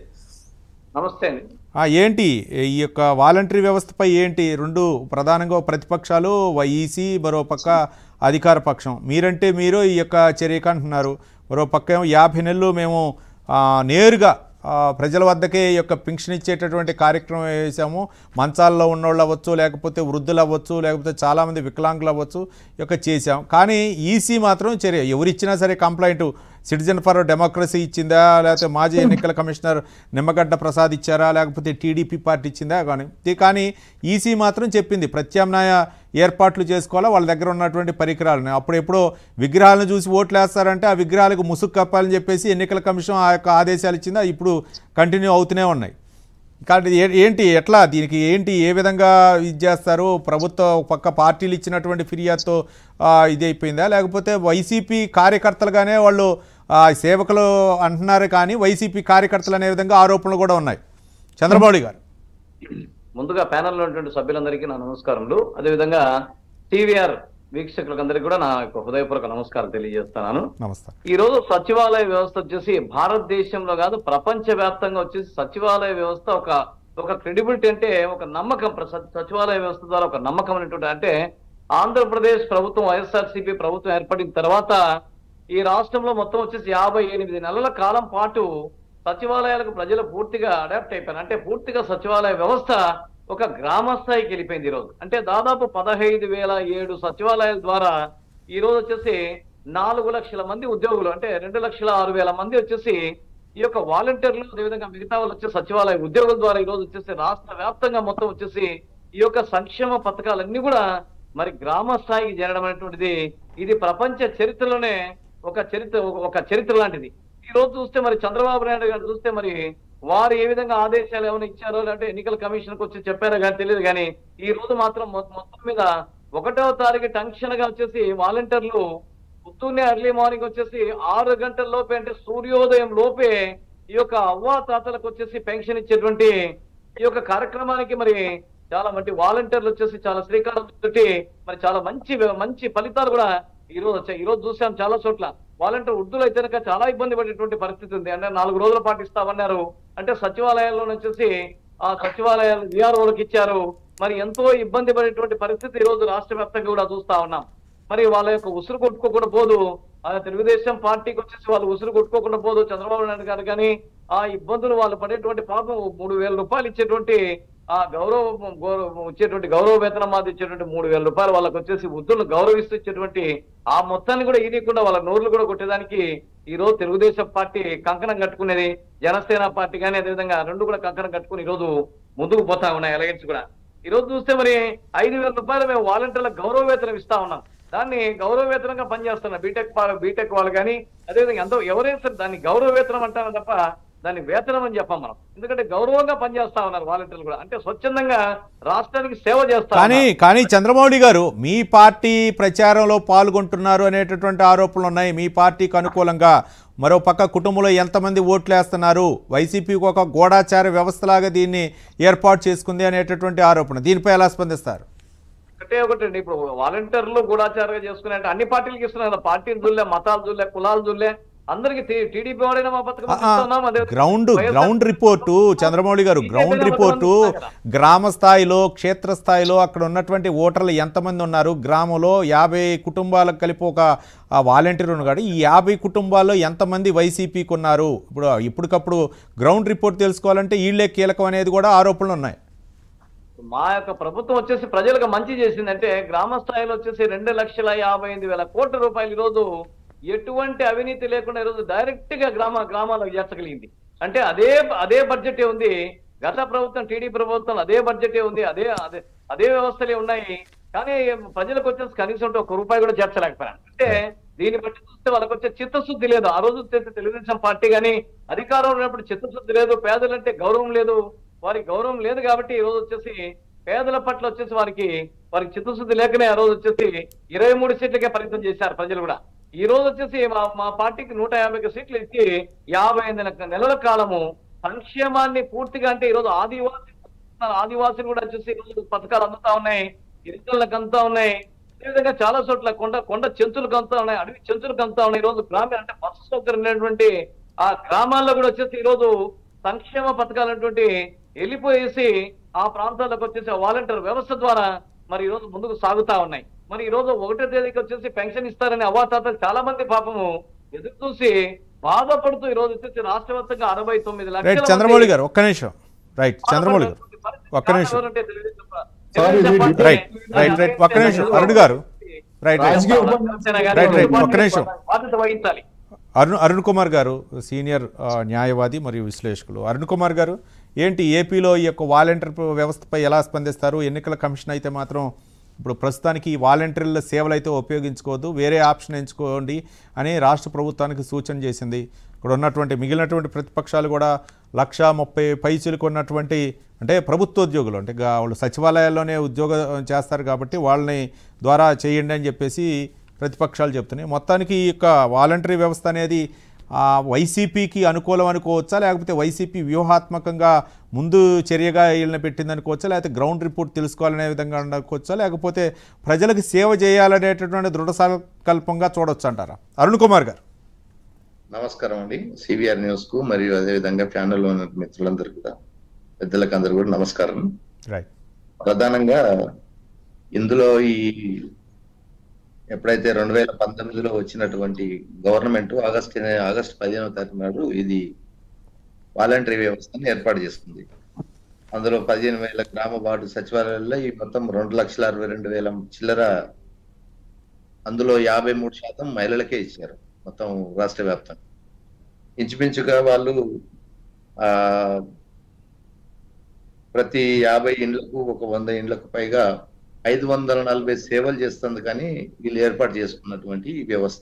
నమస్తే అండి ఆ, ఏంటి ఈ యొక్క వాలంటరీ వ్యవస్థపై ఏంటి రెండు ప్రధానంగా ప్రతిపక్షాలు ఈసీ మరో పక్క అధికార పక్షం మీరంటే మీరు ఈ యొక్క చర్యకు అంటున్నారు మరో పక్క ఏమో యాభై నెలలు మేము ఆ, నేరుగా ఆ, ప్రజల వద్దకే ఈ యొక్క పింఛన్ ఇచ్చేటటువంటి కార్యక్రమం వేసాము మంచాల్లో ఉన్నోళ్ళు అవ్వచ్చు లేకపోతే వృద్ధులు అవ్వచ్చు లేకపోతే చాలామంది వికలాంగులు అవ్వచ్చు ఈ యొక్క చేశాం కానీ ఈసీ మాత్రం చర్య ఎవరిచ్చినా సరే కంప్లైంట్ సిటిజన్ ఫర్ డెమోక్రసీ ఇచ్చిందా లేకపోతే మాజీ ఎన్నికల కమిషనర్ నిమ్మగడ్డ ప్రసాద్ ఇచ్చారా లేకపోతే టీడీపీ పార్టీ ఇచ్చిందా కానీ ఇది కానీ ఈసీ మాత్రం చెప్పింది ప్రత్యామ్నాయ ఏర్పాట్లు చేసుకోవాలా వాళ్ళ దగ్గర ఉన్నటువంటి పరికరాలను అప్పుడు ఎప్పుడో విగ్రహాలను చూసి ఓట్లు వేస్తారంటే ఆ విగ్రహాలకు ముసుగు కప్పాలని చెప్పేసి ఎన్నికల కమిషన్ ఆ యొక్క ఆదేశాలు ఇచ్చిందా ఇప్పుడు కంటిన్యూ అవుతూనే ఉన్నాయి కాబట్టి ఏ- ఏంటి ఎట్లా దీనికి ఏంటి ఏ విధంగా ఇది చేస్తారు ప్రభుత్వ ఒక పక్క పార్టీలు ఇచ్చినటువంటి ఫిర్యాదుతో ఆ, ఇది అయిపోయిందా లేకపోతే వైసీపీ కార్యకర్తలుగానే వాళ్ళు ఆ, సేవకులు అంటున్నారు కానీ వైసీపీ కార్యకర్తలు అనే విధంగా ఆరోపణలు కూడా ఉన్నాయి చంద్రబాబు గారు ముందుగా ప్యానెల్లో ఉన్నటువంటి సభ్యులందరికీ నా నమస్కారములు అదేవిధంగా టీవీఆర్ వీక్షకులందరికీ కూడా నా యొక్క హృదయపూర్వక నమస్కారం తెలియజేస్తున్నాను నమస్తే ఈ రోజు సచివాలయ వ్యవస్థ వచ్చేసి భారతదేశంలో కాదు ప్రపంచ వ్యాప్తంగా వచ్చేసి సచివాలయ వ్యవస్థ ఒక ఒక క్రెడిబిలిటీ అంటే ఒక నమ్మకం ప్ర- స- సచివాలయ వ్యవస్థ ద్వారా ఒక నమ్మకం అనేటువంటి అంటే ఆంధ్రప్రదేశ్ ప్రభుత్వం వైఎస్ఆర్సీపీ ప్రభుత్వం ఏర్పడిన తర్వాత ఈ రాష్ట్రంలో మొత్తం వచ్చేసి యాభై ఎనిమిది నెలల కాలం పాటు సచివాలయాలకు ప్రజలు పూర్తిగా అడాప్ట్ అయిపోయారు అంటే పూర్తిగా సచివాలయ వ్యవస్థ ఒక గ్రామ స్థాయికి వెళ్ళిపోయింది ఈ రోజు అంటే దాదాపు పదహైదు వేల ఏడు సచివాలయాల ద్వారా ఈ రోజు వచ్చేసి నాలుగు లక్షల మంది ఉద్యోగులు అంటే రెండు లక్షల ఆరు వేల మంది వచ్చేసి ఈ యొక్క వాలంటీర్లు అదేవిధంగా మిగతా వాళ్ళు వచ్చే సచివాలయ ఉద్యోగుల ద్వారా ఈ రోజు వచ్చేసి రాష్ట్ర వ్యాప్తంగా మొత్తం వచ్చేసి ఈ యొక్క సంక్షేమ పథకాలన్నీ కూడా మరి గ్రామ స్థాయికి చేరడం అనేటువంటిది ఇది ప్రపంచ చరిత్రలోనే ఒక చరిత్ర ఒక- ఒక చరిత్ర లాంటిది ఈ రోజు చూస్తే మరి చంద్రబాబు నాయుడు గారు చూస్తే మరి వారు ఏ విధంగా ఆదేశాలు ఏమైనా ఇచ్చారో అంటే ఎన్నికల కమిషన్ కు వచ్చి చెప్పారో కానీ తెలియదు కానీ ఈ రోజు మాత్రం మొ- మొత్తం మీద ఒకటో తారీఖు టెన్షన్ గా వచ్చేసి వాలంటీర్లు పొద్దున్నే ఎర్లీ మార్నింగ్ వచ్చేసి ఆరు గంటల లోపే అంటే సూర్యోదయం లోపే ఈ యొక్క అవ్వా తాతలకు వచ్చేసి పెన్షన్ ఇచ్చేటువంటి ఈ యొక్క కార్యక్రమానికి మరి చాలా మంచి వాలంటీర్లు వచ్చేసి చాలా శ్రీకారం చుట్టి మరి చాలా మంచి మంచి ఫలితాలు కూడా ఈ రోజు వచ్చాయి ఈ రోజు చూసాం చాలా చోట్ల వాలంటీర్ వృద్ధులు అయితే కనుక చాలా ఇబ్బంది పడేటువంటి పరిస్థితి ఉంది అంటే నాలుగు రోజుల పాటు ఇస్తామన్నారు అంటే సచివాలయాల్లో వచ్చేసి ఆ సచివాలయాలు విఆర్ఓలకు ఇచ్చారు మరి ఎంతో ఇబ్బంది పడేటువంటి పరిస్థితి ఈ రోజు రాష్ట్ర వ్యాప్తంగా కూడా చూస్తా ఉన్నాం మరి వాళ్ళ యొక్క ఉసురు కొట్టుకోకుండా పోదు ఆ తెలుగుదేశం పార్టీకి వచ్చేసి వాళ్ళు ఉసురు కొట్టుకోకుండా పోదు చంద్రబాబు నాయుడు గారు కానీ ఆ ఇబ్బందులు వాళ్ళు పడేటువంటి పాపం మూడు వేల రూపాయలు ఇచ్చేటువంటి ఆ గౌరవం గౌరవం ఇచ్చేటువంటి గౌరవ వేతనం మాది ఇచ్చేటువంటి మూడు వేల రూపాయలు వాళ్ళకి వచ్చేసి వృద్ధులను గౌరవిస్తూ ఇచ్చేటువంటి ఆ మొత్తాన్ని కూడా ఇదికుండా వాళ్ళ నోర్లు కూడా కొట్టేదానికి ఈ రోజు తెలుగుదేశం పార్టీ కంకణం కట్టుకునేది జనసేన పార్టీ కానీ అదేవిధంగా రెండు కూడా కంకణం కట్టుకుని ఈ రోజు ముందుకు పోతా ఉన్నాయి ఎలగెన్స్ కూడా ఈ రోజు చూస్తే మరి ఐదు వేల రూపాయలు మేము వాలంటీర్లకు గౌరవ వేతనం ఇస్తా ఉన్నాం దాన్ని గౌరవ వేతనంగా పనిచేస్తున్నా బీటెక్ వా- బీటెక్ వాళ్ళు కానీ అదేవిధంగా ఎంతో ఎవరైనా సరే దాన్ని గౌరవ వేతనం అంటారు తప్ప దాన్ని వేతనం అని చెప్పాం మనం ఎందుకంటే గౌరవంగా పనిచేస్తా ఉన్నారు వాలంటీర్లు కూడా అంటే స్వచ్ఛందంగా రాష్ట్రానికి సేవ చేస్తా కానీ ఉన్నారు. కానీ చంద్రబాబు గారు మీ పార్టీ ప్రచారంలో పాల్గొంటున్నారు అనేటటువంటి ఆరోపణలు ఉన్నాయి మీ పార్టీకి అనుకూలంగా మరో పక్క కుటుంబంలో ఎంతమంది ఓట్లు వేస్తున్నారు వైసీపీకి ఒక గూఢాచార వ్యవస్థలాగా దీన్ని ఏర్పాటు చేసుకుంది అనేటటువంటి ఆరోపణ దీనిపై ఎలా స్పందిస్తారు ఒకటే ఒకటండి ఇప్పుడు వాలంటీర్లు గూఢాచారంగా చేసుకునే అంటే అన్ని పార్టీలకి ఇస్తున్నారు కదా పార్టీలు చూడలే మతాలు చూడలే కులాలు చూడలే అందరికి టీడీపీ వాడైనా మా పథకం ఇస్తున్నాం అదే ground YSR ground report Chandramouli గారు గ్రౌండ్ రిపోర్టు గ్రామ స్థాయిలో క్షేత్ర స్థాయిలో అక్కడ ఉన్నటువంటి ఓటర్లు ఎంతమంది ఉన్నారు గ్రామంలో యాభై కుటుంబాలకు కలిపి ఒక ఆ, వాలంటీర్ ఉన్నాడు ఈ యాభై కుటుంబాల్లో ఎంతమంది వైసీపీకి ఉన్నారు ఇప్పుడు ఇప్పటికప్పుడు గ్రౌండ్ రిపోర్ట్ తెలుసుకోవాలంటే వీళ్ళే కీలకం అనేది కూడా ఆరోపణలు ఉన్నాయి మా యొక్క ప్రభుత్వం వచ్చేసి ప్రజలకు మంచి చేసిందంటే గ్రామ స్థాయిలో వచ్చేసి రెండు లక్షల యాభై ఎనిమిది వేల కోట్ల రూపాయలు ఈరోజు ఎటువంటి అవినీతి లేకుండా ఈరోజు డైరెక్ట్ గా గ్రామ గ్రామాలకు చేర్చగలిగింది అంటే అదే అదే బడ్జెటే ఉంది గత ప్రభుత్వం టీడీ ప్రభుత్వం అదే బడ్జెటే ఉంది అదే అదే అదే వ్యవస్థలే ఉన్నాయి కానీ ప్రజలకు వచ్చేసి కనీసం ఒక రూపాయి కూడా చేర్చలేకపోయారు అంటే దీన్ని బట్టి చూస్తే వాళ్ళకి వచ్చే చిత్తశుద్ధి లేదు ఆ రోజు వచ్చేసి తెలుగుదేశం పార్టీ కానీ అధికారంలో ఉన్నప్పుడు చిత్తశుద్ధి లేదు పేదలంటే గౌరవం లేదు వారి గౌరవం లేదు కాబట్టి ఈ రోజు వచ్చేసి పేదల పట్ల వచ్చేసి వారికి వారికి చిత్తశుద్ధి లేకనే ఆ రోజు వచ్చేసి ఇరవై మూడు సీట్లకే పరిమితం చేశారు ప్రజలు కూడా ఈ రోజు వచ్చేసి మా మా పార్టీకి నూట యాభై ఒక్క సీట్లు ఇచ్చి యాభై ఎనిమిది నెలల కాలము సంక్షేమాన్ని పూర్తిగా అంటే ఈ రోజు ఆదివాసి ఆదివాసులు కూడా వచ్చేసి ఈ రోజు పథకాలు అందుతా ఉన్నాయి గిరిజనులకు అంతా ఉన్నాయి అదేవిధంగా చాలా చోట్ల కొండ కొండ చెంచులకు అంతా ఉన్నాయి అడవి చెంచులకు అంతా ఉన్నాయి ఈ రోజు గ్రామీణ అంటే బస్సు సౌకర్యం లేనటువంటి ఆ గ్రామాల్లో కూడా వచ్చేసి ఈ రోజు సంక్షేమ పథకాలు అనేటువంటి వెళ్ళిపోయేసి ఆ ప్రాంతాలకు వచ్చేసి వాలంటీర్ వ్యవస్థ ద్వారా మరి ఈ రోజు ముందుకు సాగుతా ఉన్నాయి మరి ఈ రోజు ఒకటో తేదీకి వచ్చేసి పెన్షన్ ఇస్తారని అవాతాతలు చాలా మంది పాపము ఎదురు చూసి బాధపడుతూ ఈ రోజు వచ్చేసి రాష్ట్ర వ్యాప్తంగా అరవై తొమ్మిది రైట్ లక్షల చంద్రమౌళి మంది గారు ఒక్క నిమిషం రైట్ చంద్రమౌళి గారు ఒక్క నిమిషం ఎవరంటే తెలుగుదేశం పా- సార్, ఇది Telugu Desam party right right right ఒక్క నిమిషం అరుణ్ గారు రైట్ రైట్ రాజకీయ రైట్, రైట్, ఒక్క నిమిషం. బాధ్యత వహించాలి అరుణ్ అరుణ్ కుమార్ గారు సీనియర్ ఆ, న్యాయవాది మరియు విశ్లేషకులు అరుణ్ కుమార్ గారు ఏంటి ఏపీలో ఈ యొక్క వాలంటీర్ వ్యవస్థపై ఎలా స్పందిస్తారు ఎన్నికల కమిషన్ అయితే మాత్రం ఇప్పుడు ప్రస్తుతానికి ఈ వాలంటీర్ల సేవలు అయితే ఉపయోగించుకోవద్దు వేరే ఆప్షన్ ఎంచుకోండి అని రాష్ట్ర ప్రభుత్వానికి సూచన చేసింది ఇక్కడ ఉన్నటువంటి మిగిలినటువంటి ప్రతిపక్షాలు కూడా లక్ష ముప్పై పైచులకు ఉన్నటువంటి అంటే ప్రభుత్వ ఉద్యోగులు అంటే గా- వాళ్ళు సచివాలయాల్లోనే ఉద్యోగం చేస్తారు కాబట్టి వాళ్ళని ద్వారా చేయండి అని చెప్పేసి ప్రతిపక్షాలు చెప్తున్నాయి మొత్తానికి ఈ యొక్క వాలంటరీ వ్యవస్థ అనేది ఆ, వైసీపీకి అనుకూలం అనుకోవచ్చా లేకపోతే వైసీపీ వ్యూహాత్మకంగా ముందు చర్యగా వీళ్ళని పెట్టింది అనుకోవచ్చా లేకపోతే గ్రౌండ్ రిపోర్ట్ తెలుసుకోవాలనే విధంగా అనుకోవచ్చా లేకపోతే ప్రజలకు సేవ చేయాలనేటటువంటి దృఢ సంకల్పంగా చూడొచ్చు అంటారా అరుణ్ కుమార్ గారు నమస్కారం అండి సివిఆర్ న్యూస్ కు మరియు అదే విధంగా ఛానల్ ఉన్న మిత్రులందరూ కూడా పెద్దలకు అందరూ కూడా నమస్కారం రైట్ ప్రధానంగా ఇందులో ఈ ఎప్పుడైతే రెండు వేల పంతొమ్మిదిలో వచ్చినటువంటి గవర్నమెంట్ ఆగస్ట్ ఆగస్ట్ పదిహేనవ తారీఖు నాడు ఇది వాలంటరీ వ్యవస్థను ఏర్పాటు చేసుకుంది అందులో పదిహేను వేల గ్రామ వార్డు సచివాలయాల్లో ఈ మొత్తం రెండు లక్షల అరవై రెండు వేల చిల్లర అందులో యాభై మూడు శాతం మహిళలకే ఇచ్చారు మొత్తం రాష్ట్ర వ్యాప్తంగా ఇంచుమించుగా వాళ్ళు ఆ ప్రతి యాభై ఇండ్లకు ఒక వంద ఇండ్లకు పైగా ఐదు వందల నలభై సేవలు చేస్తుంది కానీ వీళ్ళు ఏర్పాటు చేసుకున్నటువంటి ఈ వ్యవస్థ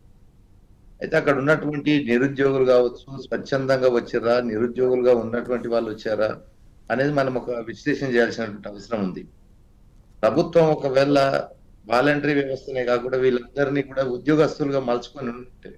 అయితే అక్కడ ఉన్నటువంటి నిరుద్యోగులు కావచ్చు స్వచ్ఛందంగా వచ్చారా నిరుద్యోగులుగా ఉన్నటువంటి వాళ్ళు వచ్చారా అనేది మనం ఒక విశ్లేషణ చేయాల్సినటువంటి అవసరం ఉంది ప్రభుత్వం ఒకవేళ వాలంటరీ వ్యవస్థనే కాకుండా వీళ్ళందరినీ కూడా ఉద్యోగస్తులుగా మలుచుకొని ఉంటే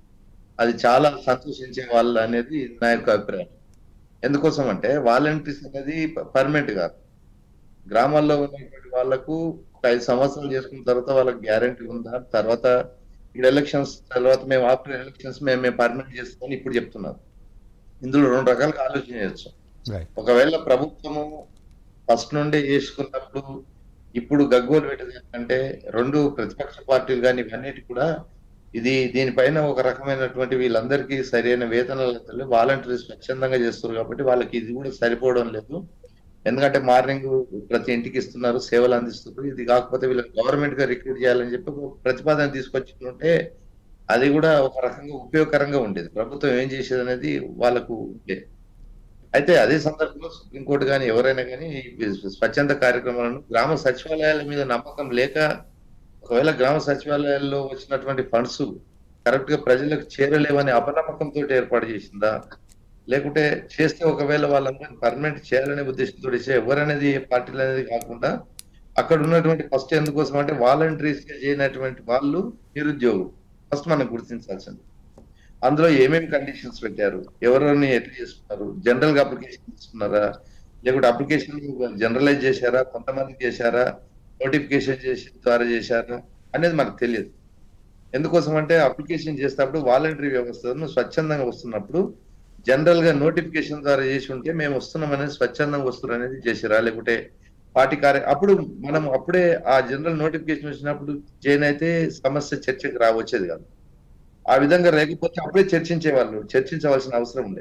అది చాలా సంతోషించే వాళ్ళు అనేది నా యొక్క అభిప్రాయం ఎందుకోసం అంటే వాలంటీర్స్ అనేది పర్మనెంట్ కాదు గ్రామాల్లో ఉన్నటువంటి వాళ్ళకు ఐదు సంవత్సరాలు చేసుకున్న తర్వాత వాళ్ళకి గ్యారంటీ ఉందా తర్వాత ఇక్కడ ఎలక్షన్స్ తర్వాత మేము ఆఫ్టర్ ఎలక్షన్స్ మేము మేము పర్మనెంట్ చేస్తామని ఇప్పుడు చెప్తున్నారు ఇందులో రెండు రకాలుగా ఆలోచన చేయొచ్చు రైట్ ఒకవేళ ప్రభుత్వము ఫస్ట్ నుండి చేసుకున్నప్పుడు ఇప్పుడు గగ్గోలు పెట్టేది ఏంటంటే రెండు ప్రతిపక్ష పార్టీలు కానీ ఇవన్నిటి కూడా ఇది దీనిపైన ఒక రకమైనటువంటి వీళ్ళందరికీ సరైన వేతనాలు వాలంటీర్స్ స్వచ్ఛందంగా చేస్తారు కాబట్టి వాళ్ళకి ఇది కూడా సరిపోవడం లేదు ఎందుకంటే మార్నింగ్ ప్రతి ఇంటికి ఇస్తున్నారు సేవలు అందిస్తున్నారు ఇది కాకపోతే వీళ్ళకి గవర్నమెంట్ గా రిక్రూట్ చేయాలని చెప్పి ఒక ప్రతిపాదన తీసుకొచ్చుకుంటే అది కూడా ఒక రకంగా ఉపయోగకరంగా ఉండేది ప్రభుత్వం ఏం చేసేది అనేది వాళ్ళకు ఉండేది అయితే అదే సందర్భంలో సుప్రీంకోర్టు కానీ ఎవరైనా కానీ ఈ స్వచ్ఛంద కార్యక్రమాలను గ్రామ సచివాలయాల మీద నమ్మకం లేక ఒకవేళ గ్రామ సచివాలయాల్లో వచ్చినటువంటి ఫండ్స్ కరెక్ట్ గా ప్రజలకు చేరలేవని అపనమ్మకంతో ఏర్పాటు చేసిందా లేకుంటే చేస్తే ఒకవేళ వాళ్ళందరినీ పర్మనెంట్ చేయాలనే ఉద్దేశంతో చేసే ఎవరనేది ఏ పార్టీలు అనేది కాకుండా అక్కడ ఉన్నటువంటి ఫస్ట్ ఎందుకోసం అంటే వాలంటీర్స్ గా చేయనటువంటి వాళ్ళు నిరుద్యోగులు ఫస్ట్ మనం గుర్తించాల్సింది అందులో ఏమేమి కండిషన్స్ పెట్టారు ఎవరిని ఎట్లా చేసుకున్నారు జనరల్ గా అప్లికేషన్ తీసుకున్నారా లేకుంటే అప్లికేషన్ జనరలైజ్ చేశారా కొంతమంది చేశారా నోటిఫికేషన్ చేసి ద్వారా చేశారా అనేది మనకు తెలియదు ఎందుకోసం అంటే అప్లికేషన్ చేసేటప్పుడు వాలంటరీ వ్యవస్థను స్వచ్ఛందంగా వస్తున్నప్పుడు జనరల్ గా నోటిఫికేషన్ ద్వారా చేసి ఉంటే మేము వస్తున్నాం అనేది స్వచ్ఛందంగా వస్తున్నారు అనేది చేసిరా లేకుంటే పార్టీ కార్య అప్పుడు మనం అప్పుడే ఆ జనరల్ నోటిఫికేషన్ వచ్చినప్పుడు జైన్ అయితే సమస్య చర్చకు రావచ్చేది కాదు ఆ విధంగా లేకపోతే అప్పుడే చర్చించే వాళ్ళు చర్చించవలసిన అవసరం ఉండే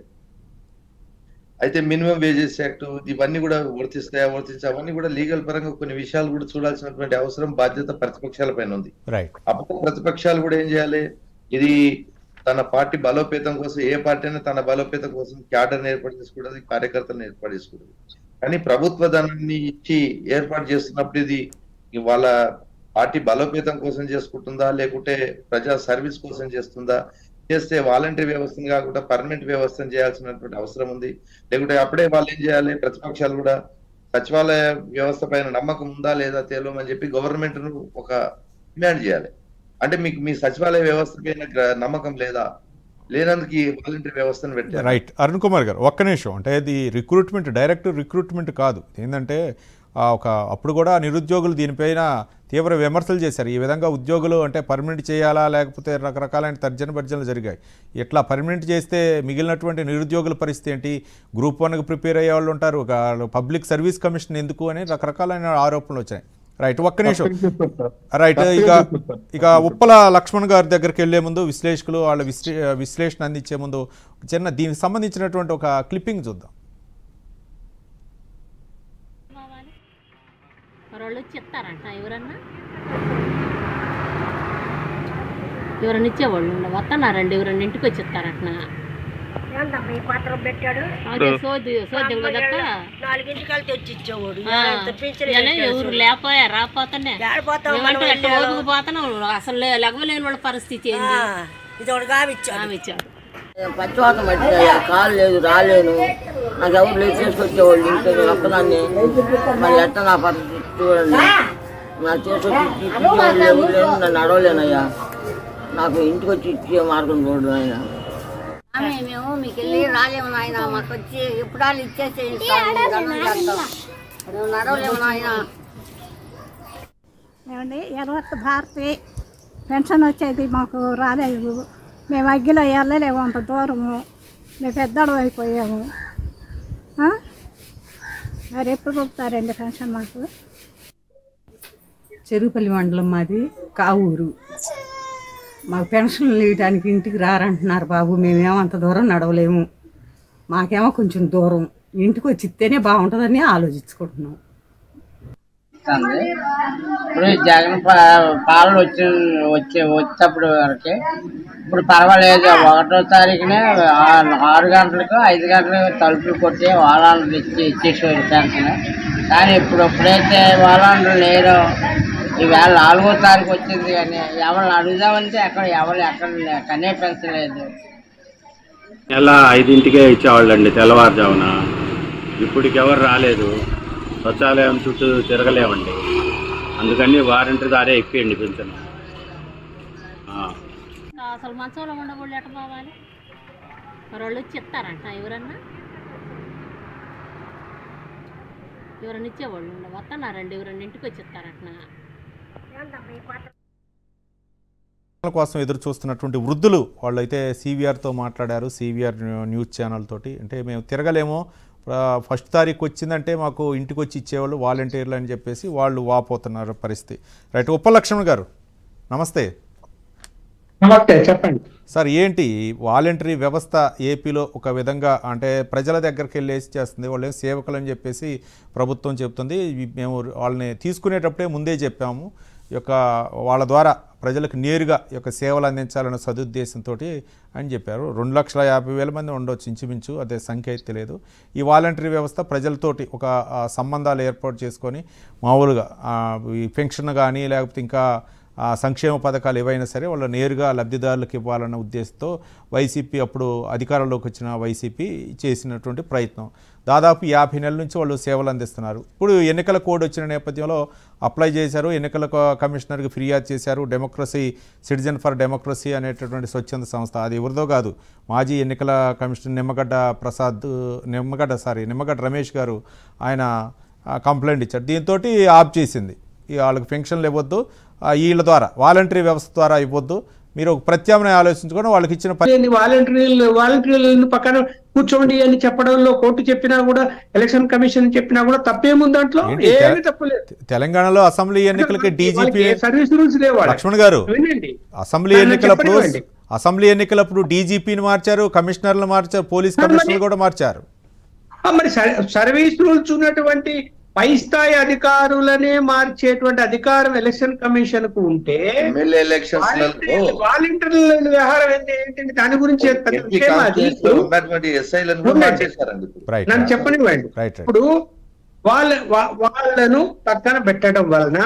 అయితే మినిమం వేజెస్ యాక్ట్ ఇవన్నీ కూడా వర్తిస్తాయా వర్తించా అవన్నీ కూడా లీగల్ పరంగా కొన్ని విషయాలు కూడా చూడాల్సినటువంటి అవసరం బాధ్యత ప్రతిపక్షాల పైన ఉంది రైట్ అప్పుడు ప్రతిపక్షాలు కూడా ఏం చేయాలి ఇది తన పార్టీ బలోపేతం కోసం ఏ పార్టీ అయినా తన బలోపేతం కోసం క్యాడర్ని ఏర్పాటు చేసుకోవడం కార్యకర్తలను ఏర్పాటు చేసుకోవడం కానీ ప్రభుత్వ ధనాన్ని ఇచ్చి ఏర్పాటు చేస్తున్నప్పుడు ఇది వాళ్ళ పార్టీ బలోపేతం కోసం చేసుకుంటుందా లేకుంటే ప్రజా సర్వీస్ కోసం చేస్తుందా చేస్తే వాలంటరీ వ్యవస్థను కాకుండా పర్మనెంట్ వ్యవస్థను చేయాల్సినటువంటి అవసరం ఉంది లేకుంటే అప్పుడే వాళ్ళు ఏం చేయాలి ప్రతిపక్షాలు కూడా సచివాలయ వ్యవస్థ పైన నమ్మకం ఉందా లేదా తేలమని చెప్పి గవర్నమెంట్ ను ఒక డిమాండ్ చేయాలి అంటే మీకు మీ సచివాలయ వ్యవస్థ పైన గ్ర- నమ్మకం లేదా లేనందుకు ఈ వాలంటీర్ వ్యవస్థను పెట్టారు రైట్ అరుణ్ కుమార్ గారు ఒక్క నిమిషం అంటే ఇది రిక్రూట్మెంట్ డైరెక్ట్ రిక్రూట్మెంట్ కాదు ఏంటంటే ఆ, ఒక అప్పుడు కూడా నిరుద్యోగులు దీనిపైన తీవ్ర విమర్శలు చేశారు ఈ విధంగా ఉద్యోగులు అంటే పర్మనెంట్ చేయాలా లేకపోతే రకరకాలైన తర్జన భర్జనలు జరిగాయి ఇట్లా పర్మనెంట్ చేస్తే మిగిలినటువంటి నిరుద్యోగుల పరిస్థితి ఏంటి గ్రూప్ వన్కి ప్రిపేర్ అయ్యే వాళ్ళు ఉంటారు ఒక పబ్లిక్ సర్వీస్ కమిషన్ ఎందుకు అని రకరకాలైన ఆరోపణలు వచ్చాయి రైట్ ఒక్క నిమిషం చెప్పారు సార్. రైట్ కరెక్ట్గా ఇక చెప్పారు సార్. ఇక ఉప్పల లక్ష్మణ్ గారి దగ్గరికి వెళ్లే ముందు విశ్లేషకులు వాళ్ళ విశ్లే విశ్లేషణ అందించే ముందు ఒక చిన్న దీనికి సంబంధించినటువంటి ఒక క్లిప్పింగ్ చూద్దాం కావాలి మరి వాళ్ళు వచ్చి ఇస్తారంట ఎవరన్నా ఎవరన్నా ఇచ్చేవాళ్ళు ఉండ వస్తున్నారండి ఎవరన్నా ఇంటికి వచ్చి ఇస్తారంట ఏందమ్మా ఈ పత్రం పెట్టాడు అదే సోది సోద్యం కదక్క నాలుగింటికల్ తెచ్చి ఇచ్చేవాడు ఆ, ఎంత పింఛన్ ఇలా ఎవరు లేకపోయా రాపోతానే ఏడిపోతావు మేమంటే ఎట్లా ఒదుకుపోతున్నాం అసలు లే- లెగవలేని వాళ్ళ పరిస్థితి ఏంది ఇది ఒకటి గావిచ్చాడు ఆమె ఇచ్చాడు పచ్చివాతం పట్టినాయా కాలు లేదు రాలేను నాకు ఎవరు లేదు చేసుకొచ్చేవాళ్ళు ఇంట్లో నేను ఒక్కదాన్ని మరి ఎట్ట నా పరిస్థితి చూడండి నా చేసుకొచ్చి ఇచ్చేవాళ్ళు ఎవరు లేరు నన్ను అడవలేనయ్యా నాకు ఇంటికి వచ్చి ఇచ్చే మార్గం చూడు ఆయన మేము మీకు వెళ్ళి రాలేము నాయన మాకు వచ్చి ఎప్పుడాలు ఇచ్చేసేయండి నడవలేము నాయన ఏమండి ఎర్రవత్త భారతి పెన్షన్ వచ్చేది మాకు రాలేదు మేము అగ్గిలో వెళ్ళలేము అంత దూరము మేము పెద్దడు అయిపోయాము ఆ? మరి ఎప్పుడు పంపుతారండి పెన్షన్ మాకు చెరుపల్లి మండలం మాది కావూరు మాకు పెన్షన్లు ఇవ్వడానికి ఇంటికి రారంటున్నారు బాబు మేమేమో అంత దూరం నడవలేము మాకేమో కొంచెం దూరం ఇంటికి వచ్చి ఇస్తేనే బాగుంటుందని ఆలోచించుకుంటున్నాం వస్తుంది ఇప్పుడు ఈ జగన్ పా- పాలన వచ్చి వచ్చే వచ్చేటప్పుడు వరకు ఇప్పుడు పర్వాలేదు ఒకటో తారీఖునే ఆ- ఆరు గంటలకు ఐదు గంటలకు తలుపులు కొట్టి వారాలు తెచ్చి ఇచ్చేసేవారు పెన్షన్ కానీ ఇప్పుడు ఎప్పుడైతే వారాలు లేరో ఈవేళ నాలుగో తారీఖు వచ్చింది కానీ ఎవరిని అడుగుదామంటే ఎక్కడ ఎవరు ఎక్కడ లే- కనే పెన్షన్ లేదు నెల ఐదింటికే ఇచ్చేవాళ్ళండి తెల్లవారుజామున ఇప్పటికి ఎవరు రాలేదు శౌచాలయం చుట్టూ తిరగలేమండి అందుకని వారంటీ దారే ఎక్కియండి పెన్షన్ ఆ. అసలు మంచంలో ఉండవాళ్ళు ఎట్ట పోవాలి మరి వాళ్ళు వచ్చి ఇస్తారంట ఎవరన్నా ఎవరన్నా ఇచ్చేవాళ్ళు ఉండ వస్తున్నారండి ఎవరన్నా ఇంటికి వచ్చి ఇస్తారంట ఏందమ్మా ఈ పత్రం కోసం ఎదురు చూస్తున్నటువంటి వృద్ధులు వాళ్ళైతే సివిఆర్తో మాట్లాడారు సివిఆర్ న్యూస్ ఛానల్ తోటి అంటే మేము తిరగలేము ఆ, ఫస్ట్ తారీఖు వచ్చిందంటే మాకు ఇంటికి వచ్చి ఇచ్చేవాళ్ళు వాలంటీర్లు అని చెప్పేసి వాళ్ళు వాపోతున్నారు పరిస్థితి రైట్ ఉప్పలక్ష్మణ్ గారు నమస్తే నమస్తే చెప్పండి సార్ ఏంటి వాలంటరీ వ్యవస్థ ఏపీలో ఒక విధంగా అంటే ప్రజల దగ్గరికి వెళ్ళేసి చేస్తుంది వాళ్ళు సేవకులు అని చెప్పేసి ప్రభుత్వం చెప్తుంది ఇవి మేము వాళ్ళని తీసుకునేటప్పుడే ముందే చెప్పాము ఈ యొక్క వాళ్ళ ద్వారా ప్రజలకు నేరుగా ఈ యొక్క సేవలు అందించాలన్న సదుద్దేశంతో అని చెప్పారు రెండు లక్షల యాభై వేల మంది ఉండొచ్చు ఇంచుమించు అదే సంఖ్య అయితే తెలియదు ఈ వాలంటరీ వ్యవస్థ ప్రజలతోటి ఒక ఆ, సంబంధాలు ఏర్పాటు చేసుకొని మామూలుగా ఆ, ఈ పెన్షన్ కానీ లేకపోతే ఇంకా ఆ సంక్షేమ పథకాలు ఏవైనా సరే వాళ్ళు నేరుగా లబ్ధిదారులకు ఇవ్వాలన్న ఉద్దేశంతో వైసీపీ అప్పుడు అధికారంలోకి వచ్చిన వైసీపీ చేసినటువంటి ప్రయత్నం దాదాపు యాభై నెలల నుంచి వాళ్ళు సేవలు అందిస్తున్నారు ఇప్పుడు ఎన్నికల కోడ్ వచ్చిన నేపథ్యంలో అప్లై చేశారు ఎన్నికల క- కమిషనర్కి ఫిర్యాదు చేశారు డెమోక్రసీ సిటిజన్ ఫర్ డెమోక్రసీ అనేటటువంటి స్వచ్ఛంద సంస్థ అది ఎవరిదో కాదు మాజీ ఎన్నికల కమిషనర్ నిమ్మగడ్డ ప్రసాద్ నిమ్మగడ్డ సారీ నిమ్మగడ్డ రమేష్ గారు ఆయన ఆ, కంప్లైంట్ ఇచ్చారు దీంతో ఆఫ్ చేసింది ఈ వాళ్ళకి పెన్షన్లు ఇవ్వద్దు ఆ, వీళ్ళ ద్వారా వాలంటరీ వ్యవస్థ ద్వారా ఇవ్వద్దు మీరు ఒక ప్రత్యామ్నాయం ఆలోచించుకొని వాళ్ళకి ఇచ్చిన ప- వాలంటీర్లు వాలంటీర్లను పక్కన కూర్చోండి అని చెప్పడంలో కోర్టు చెప్పినా కూడా ఎలక్షన్ కమిషన్ చెప్పినా కూడా తప్పేముంది దాంట్లో ఏంటి? ఏమీ తప్పలేదు తెలంగాణలో అసెంబ్లీ ఎన్నికలకి డీజీపీ వాళ్ళకి ఏ సర్వీస్ రూల్స్ లేవు వాళ్ళకి. లక్ష్మణ్ గారు వినండి అసెంబ్లీ నన్ను ఎన్నికలప్పుడు చెప్పనివ్వండి. అసెంబ్లీ ఎన్నికలప్పుడు డీజీపీని మార్చారు కమిషనర్లు మార్చారు పోలీస్ మరి- కమిషనర్లు కూడా మార్చారు ఆ, మరి సర్- సర్వీస్ రూల్స్ ఉన్నటువంటి పై స్థాయి అధికారులనే మార్చేటువంటి అధికారం ఎలక్షన్ కమిషన్ కు ఉంటే ఎమ్మెల్యే ఎలక్షన్స్ లలో వాలంటీర్ల వ్యవహారం ఏంటి ఏంటంటే దాని గురించి పెద్ద ఎంపీ విషయం అది. కాన్స్టిట్యూన్స్ లో ఉన్నటువంటి ఎస్ఐలను కూడా ఉండండి. మార్చేశారండి ఇప్పుడు రైట్ నన్ను చెప్పనివ్వండి రైట్ రైట్ ఇప్పుడు వాళ్ళ వా- వాళ్ళను పక్కన పెట్టడం వలన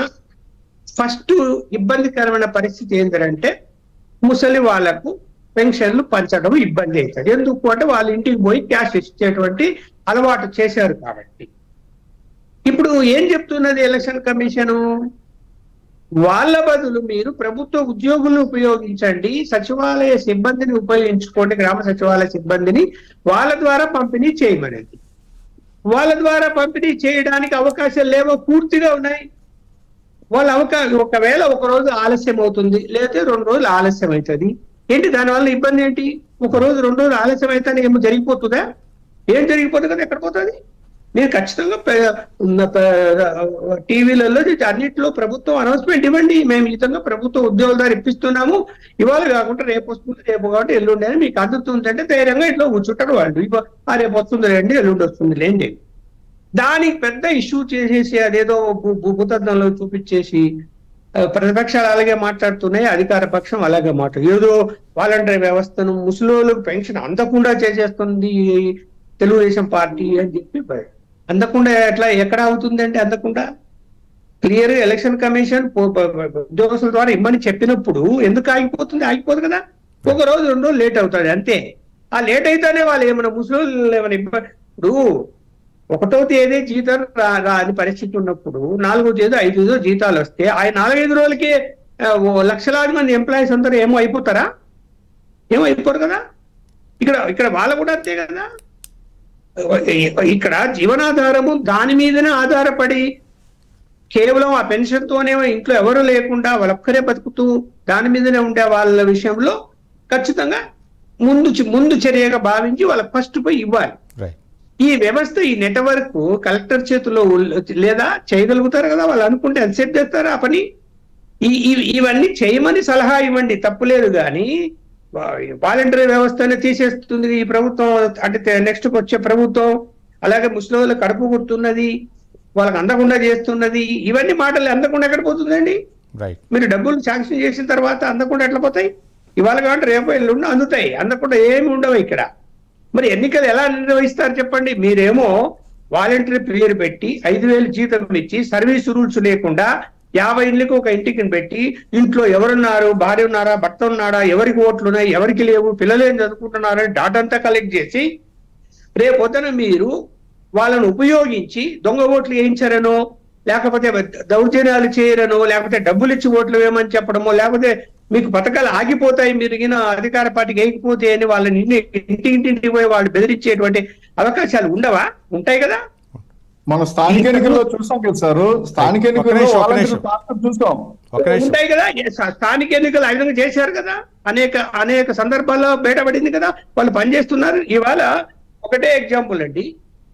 ఫస్ట్ ఇబ్బందికరమైన పరిస్థితి ఏంటంటే ముసలి వాళ్ళకు పెన్షన్లు పంచడం ఇబ్బంది అవుతుంది ఎందుకు అంటే వాళ్ళ ఇంటికి పోయి క్యాష్ ఇచ్చేటువంటి అలవాటు చేశారు కాబట్టి ఇప్పుడు ఏం చెప్తున్నది ఎలక్షన్ కమిషను వాళ్ళ బదులు మీరు ప్రభుత్వ ఉద్యోగులను ఉపయోగించండి సచివాలయ సిబ్బందిని ఉపయోగించుకోండి గ్రామ సచివాలయ సిబ్బందిని వాళ్ళ ద్వారా పంపిణీ చేయమనేది వాళ్ళ ద్వారా పంపిణీ చేయడానికి అవకాశాలు లేవో పూర్తిగా ఉన్నాయి వాళ్ళ అవకాశం ఒకవేళ ఒక రోజు ఆలస్యం అవుతుంది లేకపోతే రెండు రోజులు ఆలస్యం అవుతుంది ఏంటి దానివల్ల ఇబ్బంది ఏంటి ఒక రోజు రెండు రోజులు ఆలస్యం అయితే ఏమో జరిగిపోతుందా ఏం జరిగిపోతుంది కదా ఎక్కడ పోతుంది మీరు ఖచ్చితంగా పె- ఉన్న పె- టీవీలలో అన్నింటిలో ప్రభుత్వం అనౌన్స్మెంట్ ఇవ్వండి మేము ఈ విధంగా ప్రభుత్వ ఉద్యోగుల ద్వారా ఇప్పిస్తున్నాము ఇవాళ కాకుండా రేపు వస్తుంది రేపు కాబట్టి ఎల్లుండి అని మీకు అందుతుంది అంటే ధైర్యంగా ఇట్లా కూర్చుంటారు వాళ్ళు ఇవ్వ- ఆ రేపు వస్తుంది రండి ఎల్లుండి వస్తుంది లేండి దానికి పెద్ద ఇష్యూ చేసేసి అదేదో భూ- భూ- భూతద్దంలో చూపించేసి ఆ, ప్రతిపక్షాలు అలాగే మాట్లాడుతున్నాయి అధికార పక్షం అలాగే మాట్లాడు ఏదో వాలంటరీ వ్యవస్థను ముసలోళ్ళకు పెన్షన్ అందకుండా చేసేస్తుంది తెలుగుదేశం పార్టీ అని చెప్పి భయ- అందకుండా ఎట్లా ఎక్కడ అవుతుంది అంటే అందకుండా క్లియర్ ఎలక్షన్ కమిషన్ పో- ప- ప- ఉద్యోగస్తుల ద్వారా ఇమ్మని చెప్పినప్పుడు ఎందుకు ఆగిపోతుంది ఆగిపోదు కదా ఒక రోజు రెండు రోజులు లేట్ అవుతుంది అంతే ఆ లేట్ అయితేనే వాళ్ళు ఏమైనా ముసలి ఏమైనా ఇబ్బంది ఇప్పుడు ఒకటో తేదీ జీతం రా- రాని పరిస్థితి ఉన్నప్పుడు నాలుగో తేదీ ఐదు తేదీ జీతాలు వస్తే ఆ నాలుగైదు రోజులకి ఆ, ఓ లక్షలాది మంది ఎంప్లాయీస్ అందరూ ఏమో అయిపోతారా ఏమో అయిపోరు కదా ఇక్కడ ఇక్కడ వాళ్ళు కూడా అంతే కదా ఇక్కడ జీవనాధారము దాని మీదనే ఆధారపడి కేవలం ఆ పెన్షన్ తోనే ఇంట్లో ఎవరు లేకుండా వాళ్ళొక్కరే బతుకుతూ దాని మీదనే ఉండే వాళ్ళ విషయంలో ఖచ్చితంగా ముందు చి- ముందు చర్యగా భావించి వాళ్ళకి ఫస్ట్ పోయి ఇవ్వాలి రైట్ ఈ వ్యవస్థ ఈ నెట్వర్క్ కలెక్టర్ చేతిలో ఉల్- లేదా చేయగలుగుతారు కదా వాళ్ళు అనుకుంటే అది సెట్ చేస్తారా ఆ పని ఈ ఈ- ఇవన్నీ చేయమని సలహా ఇవ్వండి తప్పులేదు కానీ వాలంటరీ వ్యవస్థని తీసేస్తుంది ఈ ప్రభుత్వం అంటే నెక్స్ట్ వచ్చే ప్రభుత్వం అలాగే ముస్లింలు కడుపు కొడుతున్నది వాళ్ళకి అందకుండా చేస్తున్నది ఇవన్నీ మాటలు అందకుండా ఎక్కడ పోతుందండి రైట్ మీరు డబ్బులు శాంక్షన్ చేసిన తర్వాత అందకుండా ఎట్లా పోతాయి ఇవాళ కాబట్టి రేపు ఎల్లుండి అందుతాయి అందకుండా ఏమి ఉండవు ఇక్కడ మరి ఎన్నికలు ఎలా నిర్వహిస్తారు చెప్పండి మీరేమో వాలంటరీ పేరు పెట్టి ఐదు వేలు జీతం ఇచ్చి సర్వీస్ రూల్స్ లేకుండా యాభై ఇండ్లకు ఒక ఇంటికి పెట్టి ఇంట్లో ఎవరున్నారు భార్య ఉన్నారా భర్త ఉన్నాడా ఎవరికి ఓట్లు ఉన్నాయి ఎవరికి లేవు పిల్లలు ఏం చదువుకుంటున్నారని డాటా అంతా కలెక్ట్ చేసి రేపొద్దున మీరు వాళ్ళను ఉపయోగించి దొంగ ఓట్లు వేయించారనో లేకపోతే దౌర్జన్యాలు చేయరనో లేకపోతే డబ్బులు ఇచ్చి ఓట్లు వేయమని చెప్పడమో లేకపోతే మీకు పథకాలు ఆగిపోతాయి మీరు ఈయన అధికార పార్టీకి వేయకపోతే అని వాళ్ళని ఇంటి ఇంటి ఇంటింటికి పోయి వాళ్ళు బెదిరించేటువంటి అవకాశాలు ఉండవా ఉంటాయి కదా మన స్థానిక ఎన్నికల్లో చూసాం కదా సార్ స్థానిక ఎన్నికల్లో నిమిషం, ఒక్క వాలంటీర్ నిమిషం. పాత్ర చూసాం ఒక నిమిషం ఉంటాయి కదా ఏ స్థా- స్థానిక ఎన్నికలు ఆ విధంగా చేశారు కదా అనేక అనేక సందర్భాల్లో బయటపడింది కదా వాళ్ళు పనిచేస్తున్నారు ఇవాళ ఒకటే ఎగ్జాంపుల్ అండి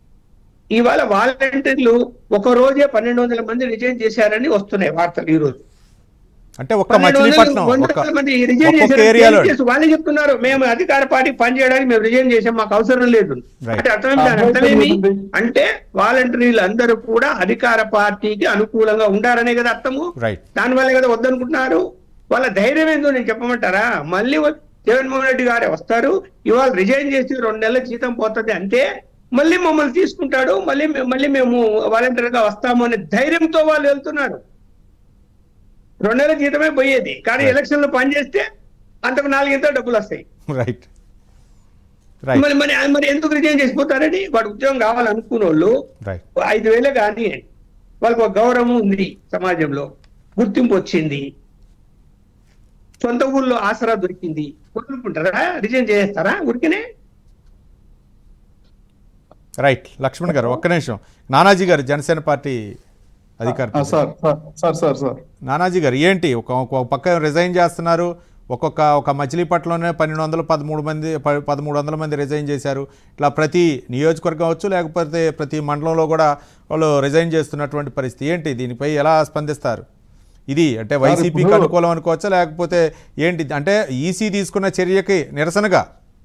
ఇవాళ వాలంటీర్లు ఒక రోజే పన్నెండు వందల మంది రిజైన్ చేశారని వస్తున్నాయి వార్తలు ఈ రోజు అంటే ఒక్క పన్నెండు వందల- మచిలీపట్నం వందల ఒక మంది రిజైన్ ఒక్కొక్క చేశారు ఏరియాలో చేసి వాళ్ళే చెప్తున్నారు మేము అధికార పార్టీకి పనిచేయడానికి మేము రిజైన్ చేసాం మాకు అవసరం లేదు Right. అంటే అర్థమేమి దాని అర్థమేమి అంటే వాలంటీర్లు అందరూ కూడా అధికార పార్టీకి అనుకూలంగా ఉండాలనే కదా అర్థము రైట్ దానివల్ల కదా వద్దనుకుంటున్నారు వాళ్ళ ధైర్యం ఏందో నేను చెప్పమంటారా మళ్ళీ వ- జగన్మోహన్ రెడ్డి గారే వస్తారు ఇవాళ రిజైన్ చేసి రెండు నెలల జీతం పోతుంది అంతే మళ్ళీ మమ్మల్ని తీసుకుంటాడు మళ్ళీ మే- మళ్ళీ మేము వాలంటీర్ గా వస్తాము అనే ధైర్యంతో వాళ్ళు వెళ్తున్నారు రెండు నెలల జీతమే పోయేది కానీ ఎలక్షన్ లో పనిచేస్తే అంతకు నాలుగింత డబ్బులు వస్తాయి రైట్ రైట్ మరి మరి మరి ఎందుకు రిజైన్ చేసిపోతారండి వాడు ఉద్యోగం కావాలనుకున్న వాళ్ళు రైట్ ఐదు వేలే కానీ వాళ్ళకి ఒక గౌరవం ఉంది సమాజంలో గుర్తింపు వచ్చింది సొంత ఊళ్ళో ఆసరా దొరికింది వదులుకుంటారా రిజైన్ చేస్తారా ఉరికినే రైట్ లక్ష్మణ్ గారు ఒక్క నిమిషం నానాజీ గారు జనసేన పార్టీ అధికార ఆ, sir sir sir sir sir Nanaji గారు ఏంటి ఒక ఒక పక్క రిజైన్ చేస్తున్నారు ఒక్కొక్క ఒక మచిలీపట్నంలోనే పన్నెండు వందలు పదమూడు మంది ప- పదమూడు వందల మంది రిజైన్ చేశారు ఇట్లా ప్రతి నియోజకవర్గం అవచ్చు లేకపోతే ప్రతి మండలంలో కూడా వాళ్ళు రిజైన్ చేస్తున్నటువంటి పరిస్థితి ఏంటి దీనిపై ఎలా స్పందిస్తారు ఇది అంటే వైసీపీకి ఇప్పుడు- అనుకూలం అనుకోవచ్చా లేకపోతే ఏంటి అంటే ఈసీ తీసుకున్న చర్యకి నిరసనగా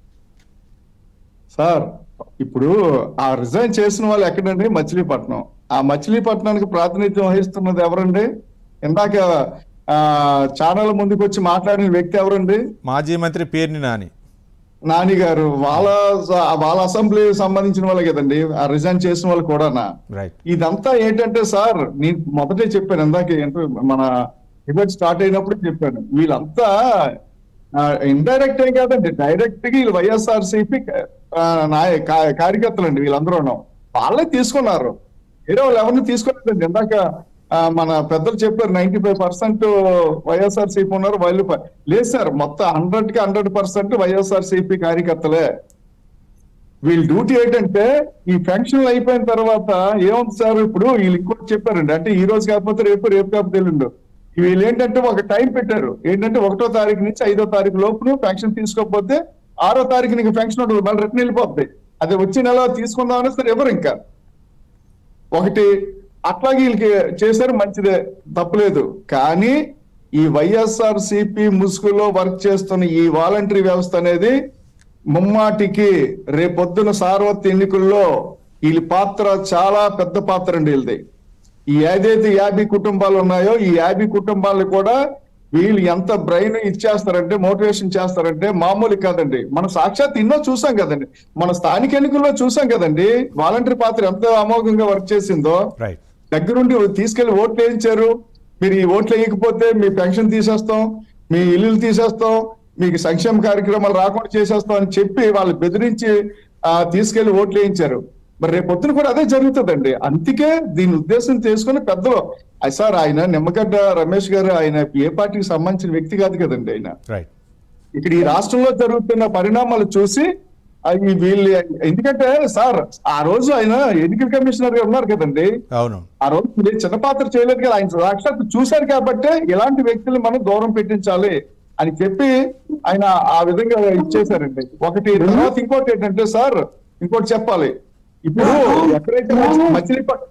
సార్ ఇప్పుడు ఆ రిజైన్ చేసిన వాళ్ళు ఎక్కడండి మచిలీపట్నం ఆ మచిలీపట్నానికి ప్రాతినిధ్యం వహిస్తున్నది ఎవరండి ఇందాక ఆ ఛానల్ ముందుకు వచ్చి మాట్లాడిన వ్యక్తి ఎవరండి మాజీ మంత్రి పేర్ని నాని నాని గారు వాళ్ళ వాళ్ళ అసెంబ్లీ సంబంధించిన వాళ్ళే కదండి ఆ రిజైన్ చేసిన వాళ్ళు కూడానా రైట్ ఇదంతా ఏంటంటే సార్ నేను మొదటే చెప్పాను ఇందాక ఏంటో మన డిబేట్ స్టార్ట్ అయినప్పుడు చెప్పాను వీళ్ళంతా ఇండైరెక్ట్ ఏ కాదండి డైరెక్ట్ గా వీళ్ళు వైఎస్ఆర్ సిపి నాయ కా- కార్యకర్తలండి వీళ్ళందరూ వాళ్ళే తీసుకున్నారు వేరే వాళ్ళు ఎవరిని తీసుకోలేదండి ఇందాక ఆ, మన పెద్దలు చెప్పారు ninety five percent YSR CP ఉన్నారు వాళ్ళు ప- లేదు సార్ మొత్తం హండ్రెడ్ కి హండ్రెడ్ పర్సెంట్ వైఎస్ఆర్ సిపి కార్యకర్తలే వీళ్ళ డ్యూటీ ఏంటంటే ఈ ఫంక్షన్లు అయిపోయిన తర్వాత ఏముంది సార్ ఇప్పుడు వీళ్ళు ఇంకోటి చెప్పారండి అంటే ఈ రోజు కాకపోతే రేపు రేపు కాకపోతే ఎల్లుండు వీళ్ళు ఏంటంటే ఒక టైం పెట్టారు ఏంటంటే ఒకటో తారీఖు నుంచి ఐదో తారీఖు లోపును ఫంక్షన్ తీసుకోకపోతే ఆరో తారీఖు నీకు ఫంక్షన్ ఉంటుంది మళ్ళీ రిటర్న్ వెళ్ళిపోద్ది అది వచ్చే నెల తీసుకుందామని సరే ఎవరు ఇంకా ఒకటి అట్లాగే వీళ్ళకి చేశారు మంచిదే తప్పలేదు కానీ ఈ వైఎస్ఆర్ సిపి ముసుగులో వర్క్ చేస్తున్న ఈ వాలంటరీ వ్యవస్థ అనేది ముమ్మాటికి రేపొద్దున సార్వత్రిక ఎన్నికల్లో వీళ్ళ పాత్ర చాలా పెద్ద పాత్ర అండి వీళ్ళది ఈ ఏదైతే యాభై కుటుంబాలు ఉన్నాయో ఈ యాభై కుటుంబాలు కూడా వీళ్ళు ఎంత బ్రెయిన్ ఇచ్చేస్తారంటే మోటివేషన్ చేస్తారంటే మామూలు కాదండి మనం సాక్షాత్ ఎన్నో చూసాం కదండి మన స్థానిక ఎన్నికల్లో చూసాం కదండి వాలంటరీ పాత్ర ఎంత అమోఘంగా వర్క్ చేసిందో రైట్ దగ్గరుండి తీసుకెళ్లి ఓట్లు వేయించారు మీరు ఈ ఓట్లు వేయకపోతే మీ పెన్షన్ తీసేస్తాం మీ ఇల్లులు తీసేస్తాం మీకు సంక్షేమ కార్యక్రమాలు రాకుండా చేసేస్తాం అని చెప్పి వాళ్ళు బెదిరించి ఆ తీసుకెళ్లి ఓట్లు వేయించారు మరి రేపు పొద్దున కూడా అదే జరుగుతుందండి అందుకే దీని ఉద్దేశం చేసుకుని పెద్దలు "అయ్ సార్ ఆయన నిమ్మగడ్డ రమేష్ గారు ఆయన ఏ పార్టీకి సంబంధించిన వ్యక్తి కాదు కదండి ఆయన రైట్ ఇక్కడ ఈ రాష్ట్రంలో జరుగుతున్న పరిణామాలు చూసి అవి వీళ్ళు ఎందుకంటే సార్ ఆ రోజు ఆయన ఎన్నికల కమిషనర్ గా ఉన్నారు కదండి అవును ఆ రోజు మీరు చిన్న పాత్ర చేయలేదు కదా ఆయన సాక్షాత్ చూశారు కాబట్టి ఇలాంటి వ్యక్తులు మనం దూరం పెట్టించాలి అని చెప్పి ఆయన ఆ విధంగా ఇచ్చేశారండి ఒకటి తర్వాత ఇంకోటి ఏంటంటే సార్ ఇంకోటి చెప్పాలి ఇప్పుడు ఎక్కడైతే మచి- మచిలీపట్నం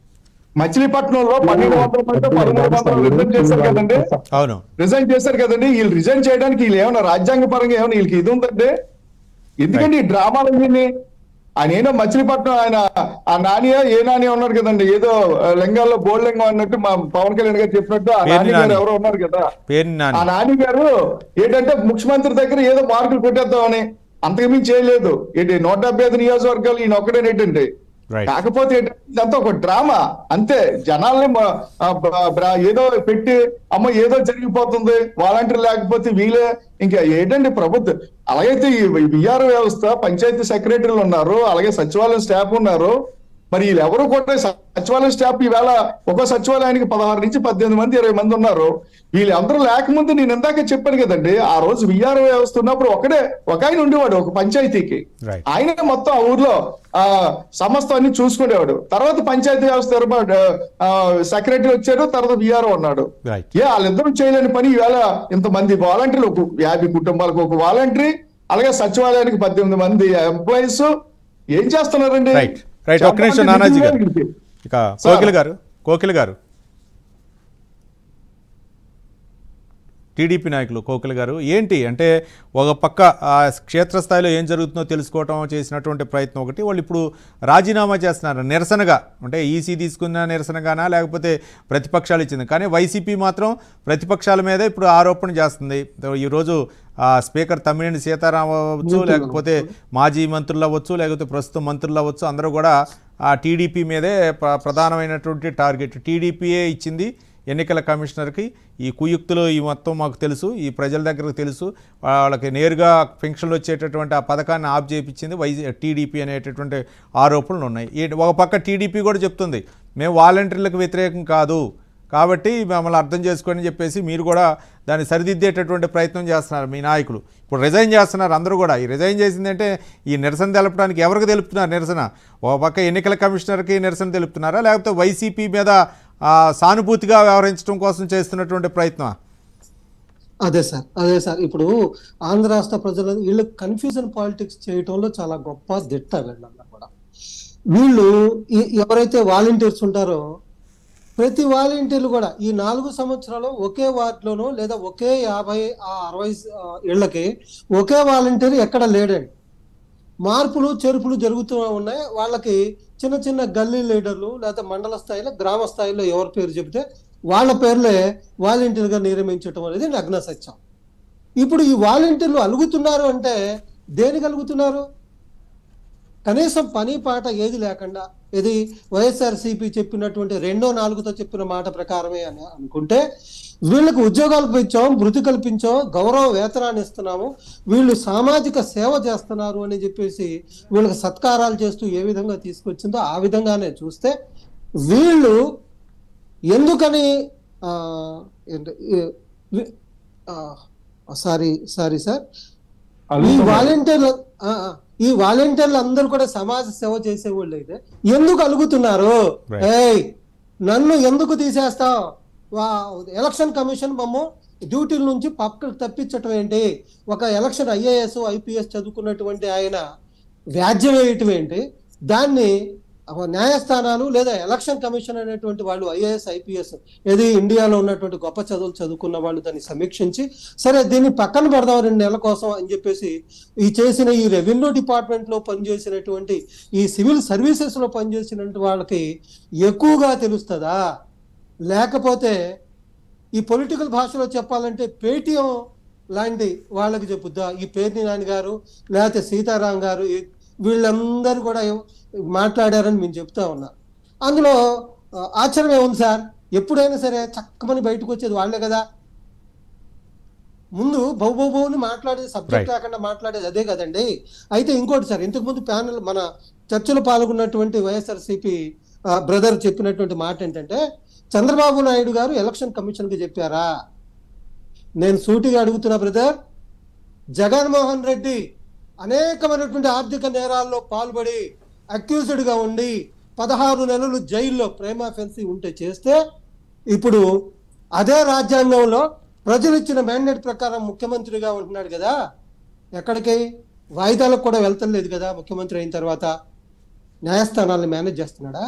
మచిలీపట్నంలో పన్నెండు వందల మంది పదమూడు వందలు రిజైన్ చేశారు కదండి అవును రిజైన్ చేశారు కదండి వీళ్ళు రిజైన్ చేయడానికి వీళ్ళు ఏమైనా రాజ్యాంగ పరంగా ఏమైనా వీళ్ళకి ఇది ఉందండి ఎందుకంటే ఈ డ్రామాలన్నీ ఆయన ఏదో మచిలీపట్నం ఆయన ఆ నానియా ఏ నాని ఉన్నారు కదండి ఏదో ఆ, లింగాల్లో బోల్డ్ లింగం అన్నట్టు మా పవన్ కళ్యాణ్ గారు చెప్పినట్టు ఆ పేర్ని నాని గారు నాని. ఎవరో ఉన్నారు కదా పేరు ఆ నాని నాని గారు ఏంటంటే ముఖ్యమంత్రి దగ్గర ఏదో మార్కులు కొట్టేద్దామని అంతకుమించి చేయలేదు ఏంటి నూట డెబ్బై ఐదు నియోజకవర్గాలు ఈయన ఒక్కడేనేటండి రైట్ కాకపోతే ఏంటంటే ఇదంతా ఒక డ్రామా అంతే జనాల్ని మ- ఆ బ- బ్ర- ఏదో పెట్టి అమ్మ ఏదో జరిగిపోతుంది వాలంటీర్ లేకపోతే వీలే ఇంకా ఏంటండి ప్రభుత్వం అలాగైతే ఈ విఆర్ వ్యవస్థ పంచాయతీ సెక్రటరీలు ఉన్నారు అలాగే సచివాలయం స్టాఫ్ ఉన్నారు మరి వీళ్ళు ఎవరు కూడా స- సచివాలయం స్టాఫ్ ఈవేళ ఒక సచివాలయానికి పదహారు నుంచి పద్దెనిమిది మంది ఇరవై మంది ఉన్నారు వీళ్ళందరూ లేకముందు నేను ఇందాక చెప్పాను కదండి ఆ రోజు విఆర్ వ్యవస్థ ఉన్నప్పుడు ఒకడే ఒక ఆయన ఉండేవాడు ఒక పంచాయతీకి రైట్ ఆయనే మొత్తం ఆ ఊర్లో ఆ సమస్త అన్ని చూసుకునేవాడు తర్వాత పంచాయతీ వ్యవస్థ ఏర్పాటు సెక్రటరీ వచ్చాడు తర్వాత విఆర్ఓ ఉన్నాడు రైట్ ఏ వాళ్ళిద్దరూ చేయలేని పని ఈవేళ ఇంతమంది వాలంటీర్లు ఒక యాభై కుటుంబాలకు ఒక వాలంటరీ అలాగే సచివాలయానికి పద్దెనిమిది మంది ఎంప్లాయీస్ ఏం చేస్తున్నారండి రైట్ రైట్ ఒక్క నిమిషం నానాజీ గారు ఇక కోకిల గారు కోకిల గారు టీడీపీ నాయకులు కోకిల గారు ఏంటి అంటే ఒక పక్క ఆ క్షేత్రస్థాయిలో ఏం జరుగుతుందో తెలుసుకోవటం చేసినటువంటి ప్రయత్నం ఒకటి వాళ్ళు ఇప్పుడు రాజీనామా చేస్తున్నారు నిరసనగా అంటే ఈసీ తీసుకున్న నిరసనగానా లేకపోతే ప్రతిపక్షాలు ఇచ్చింది కానీ వైసీపీ మాత్రం ప్రతిపక్షాల మీద ఇప్పుడు ఆరోపణ చేస్తుంది ఈరోజు ఆ స్పీకర్ తమ్మినేని సీతారాం అవ్వచ్చు లేకపోతే మాజీ మంత్రులు అవ్వచ్చు లేకపోతే ప్రస్తుతం మంత్రులు అవ్వచ్చు అందరూ కూడా ఆ టీడీపీ మీదే ప్ర- ప్రధానమైనటువంటి టార్గెట్ టీడీపీయే ఇచ్చింది ఎన్నికల కమిషనర్కి ఈ కుయుక్తులు ఈ మొత్తం మాకు తెలుసు ఈ ప్రజల దగ్గరకు తెలుసు వాళ్ళకి నేరుగా పెన్షన్లు వచ్చేటటువంటి ఆ పథకాన్ని ఆఫ్ చేయించింది వై టీడీపీ అనేటటువంటి ఆరోపణలు ఉన్నాయి ఈ ఒక పక్క టీడీపీ కూడా చెప్తుంది మేము వాలంటీర్లకు వ్యతిరేకం కాదు కాబట్టి మమ్మల్ని అర్థం చేసుకొని చెప్పేసి మీరు కూడా దాన్ని సరిదిద్దేటటువంటి ప్రయత్నం చేస్తున్నారు మీ నాయకులు ఇప్పుడు రిజైన్ చేస్తున్నారు అందరూ కూడా ఈ రిజైన్ చేసిందంటే ఈ నిరసన తెలపడానికి ఎవరికి తెలుపుతున్నారు నిరసన ఒక పక్క ఎన్నికల కమిషనర్కి నిరసన తెలుపుతున్నారా లేకపోతే వైసీపీ మీద ఆ, సానుభూతిగా వ్యవహరించడం కోసం చేస్తున్నటువంటి ప్రయత్నం అదే సార్ అదే సార్ ఇప్పుడు ఆంధ్ర రాష్ట్ర ప్రజలు వీళ్ళు కన్ఫ్యూజన్ పాలిటిక్స్ చేయటంలో చాలా గొప్ప దిట్ట వీళ్ళందరూ కూడా వీళ్ళు ఈ- ఎవరైతే వాలంటీర్స్ ఉంటారో ప్రతి వాలంటీర్లు కూడా ఈ నాలుగు సంవత్సరాలు ఒకే వార్డులోనో లేదా ఒకే యాభై ఆ అరవై ఆ, ఇళ్ళకి ఒకే వాలంటీర్ ఎక్కడ లేడండి మార్పులు చెరుపులు జరుగుతూ ఉన్నాయి వాళ్ళకి చిన్న చిన్న గల్లీ లీడర్లు లేదా మండల స్థాయిలో గ్రామ స్థాయిలో ఎవరి పేరు చెబితే వాళ్ళ పేర్లే వాలంటీర్గా నియమించటం అనేది నగ్న సత్యం ఇప్పుడు ఈ వాలంటీర్లు అలుగుతున్నారు అంటే దేనికి అలుగుతున్నారు కనీసం పని పాట ఏది లేకుండా ఇది వైఎస్ఆర్సీపీ చెప్పినటువంటి రెండో నాలుగుతో చెప్పిన మాట ప్రకారమే అని అనుకుంటే వీళ్ళకు ఉద్యోగాలు పెంచాం వృత్తి కల్పించాం గౌరవ వేతనాన్ని ఇస్తున్నాము వీళ్ళు సామాజిక సేవ చేస్తున్నారు అని చెప్పేసి వీళ్ళకి సత్కారాలు చేస్తూ ఏ విధంగా తీసుకొచ్చిందో ఆ విధంగానే చూస్తే వీళ్ళు ఎందుకని ఆ, ఏంటి- ఈ- వి- ఆ, సారీ సారీ సార్ ఈ అలుగుతున్నారు. వాలంటీర్లు ఆ, ఆ, ఈ వాలంటీర్లు అందరూ కూడా సమాజ సేవ చేసేవాళ్ళు అయితే ఎందుకు అలుగుతున్నారు Right. ఏయ్ నన్ను ఎందుకు తీసేస్తావు ఎలక్షన్ కమిషన్ మమ్ము డ్యూటీల నుంచి పక్కకు తప్పించటం ఏంటి ఒక ఎలక్షన్ ఐఏఎస్ ఐపీఎస్ చదువుకున్నటువంటి ఆయన వ్యాజ్యం వేయటం ఏంటి దాన్ని ఒక న్యాయస్థానాలు లేదా ఎలక్షన్ కమిషన్ అనేటువంటి వాళ్ళు ఐఏఎస్ ఐపీఎస్ ఏది ఇండియాలో ఉన్నటువంటి గొప్ప చదువులు చదువుకున్న వాళ్ళు దాన్ని సమీక్షించి సరే దీన్ని పక్కన పెడదాం రెండు నెలల కోసం అని చెప్పేసి ఈ చేసిన ఈ రెవెన్యూ డిపార్ట్మెంట్ లో పనిచేసినటువంటి ఈ సివిల్ సర్వీసెస్ లో పనిచేసినటువంటి వాళ్ళకి ఎక్కువగా తెలుస్తుందా లేకపోతే ఈ పొలిటికల్ భాషలో చెప్పాలంటే పేటిఎం లాంటి వాళ్ళకి చెప్పుద్దా ఈ పేర్ని నాని గారు లేకపోతే సీతారాం గారు ఈ- వీళ్ళందరూ కూడా ఎవ- మాట్లాడారని మేము చెప్తా ఉన్నా అందులో ఆ, ఆశ్చర్యం ఏముంది సార్ ఎప్పుడైనా సరే చక్కమని బయటకు వచ్చేది వాళ్ళే కదా ముందు బౌబౌబౌని మాట్లాడేది సబ్జెక్ట్ Right. లేకుండా మాట్లాడేది అదే కదండి అయితే ఇంకోటి సార్ ఇంతకు ముందు ప్యానల్ మన చర్చలో పాల్గొన్నటువంటి వైఎస్ఆర్సీపీ బ్రదర్ చెప్పినటువంటి మాట ఏంటంటే చంద్రబాబు నాయుడు గారు ఎలక్షన్ కమిషన్ కి చెప్పారా నేను సూటిగా అడుగుతున్నా బ్రదర్ జగన్మోహన్ రెడ్డి అనేకమైనటువంటి ఆర్థిక నేరాల్లో పాల్పడి అక్యూజ్డ్ గా ఉండి పదహారు నెలలు జైల్లో ప్రేమ ఫెన్సీ ఉంటే చేస్తే ఇప్పుడు అదే రాజ్యాంగంలో ప్రజలు ఇచ్చిన మ్యాండేట్ ప్రకారం ముఖ్యమంత్రిగా ఉంటున్నాడు కదా ఎక్కడికి వాయిదాలకు కూడా వెళ్తలేదు కదా ముఖ్యమంత్రి అయిన తర్వాత న్యాయస్థానాలను మేనేజ్ చేస్తున్నాడా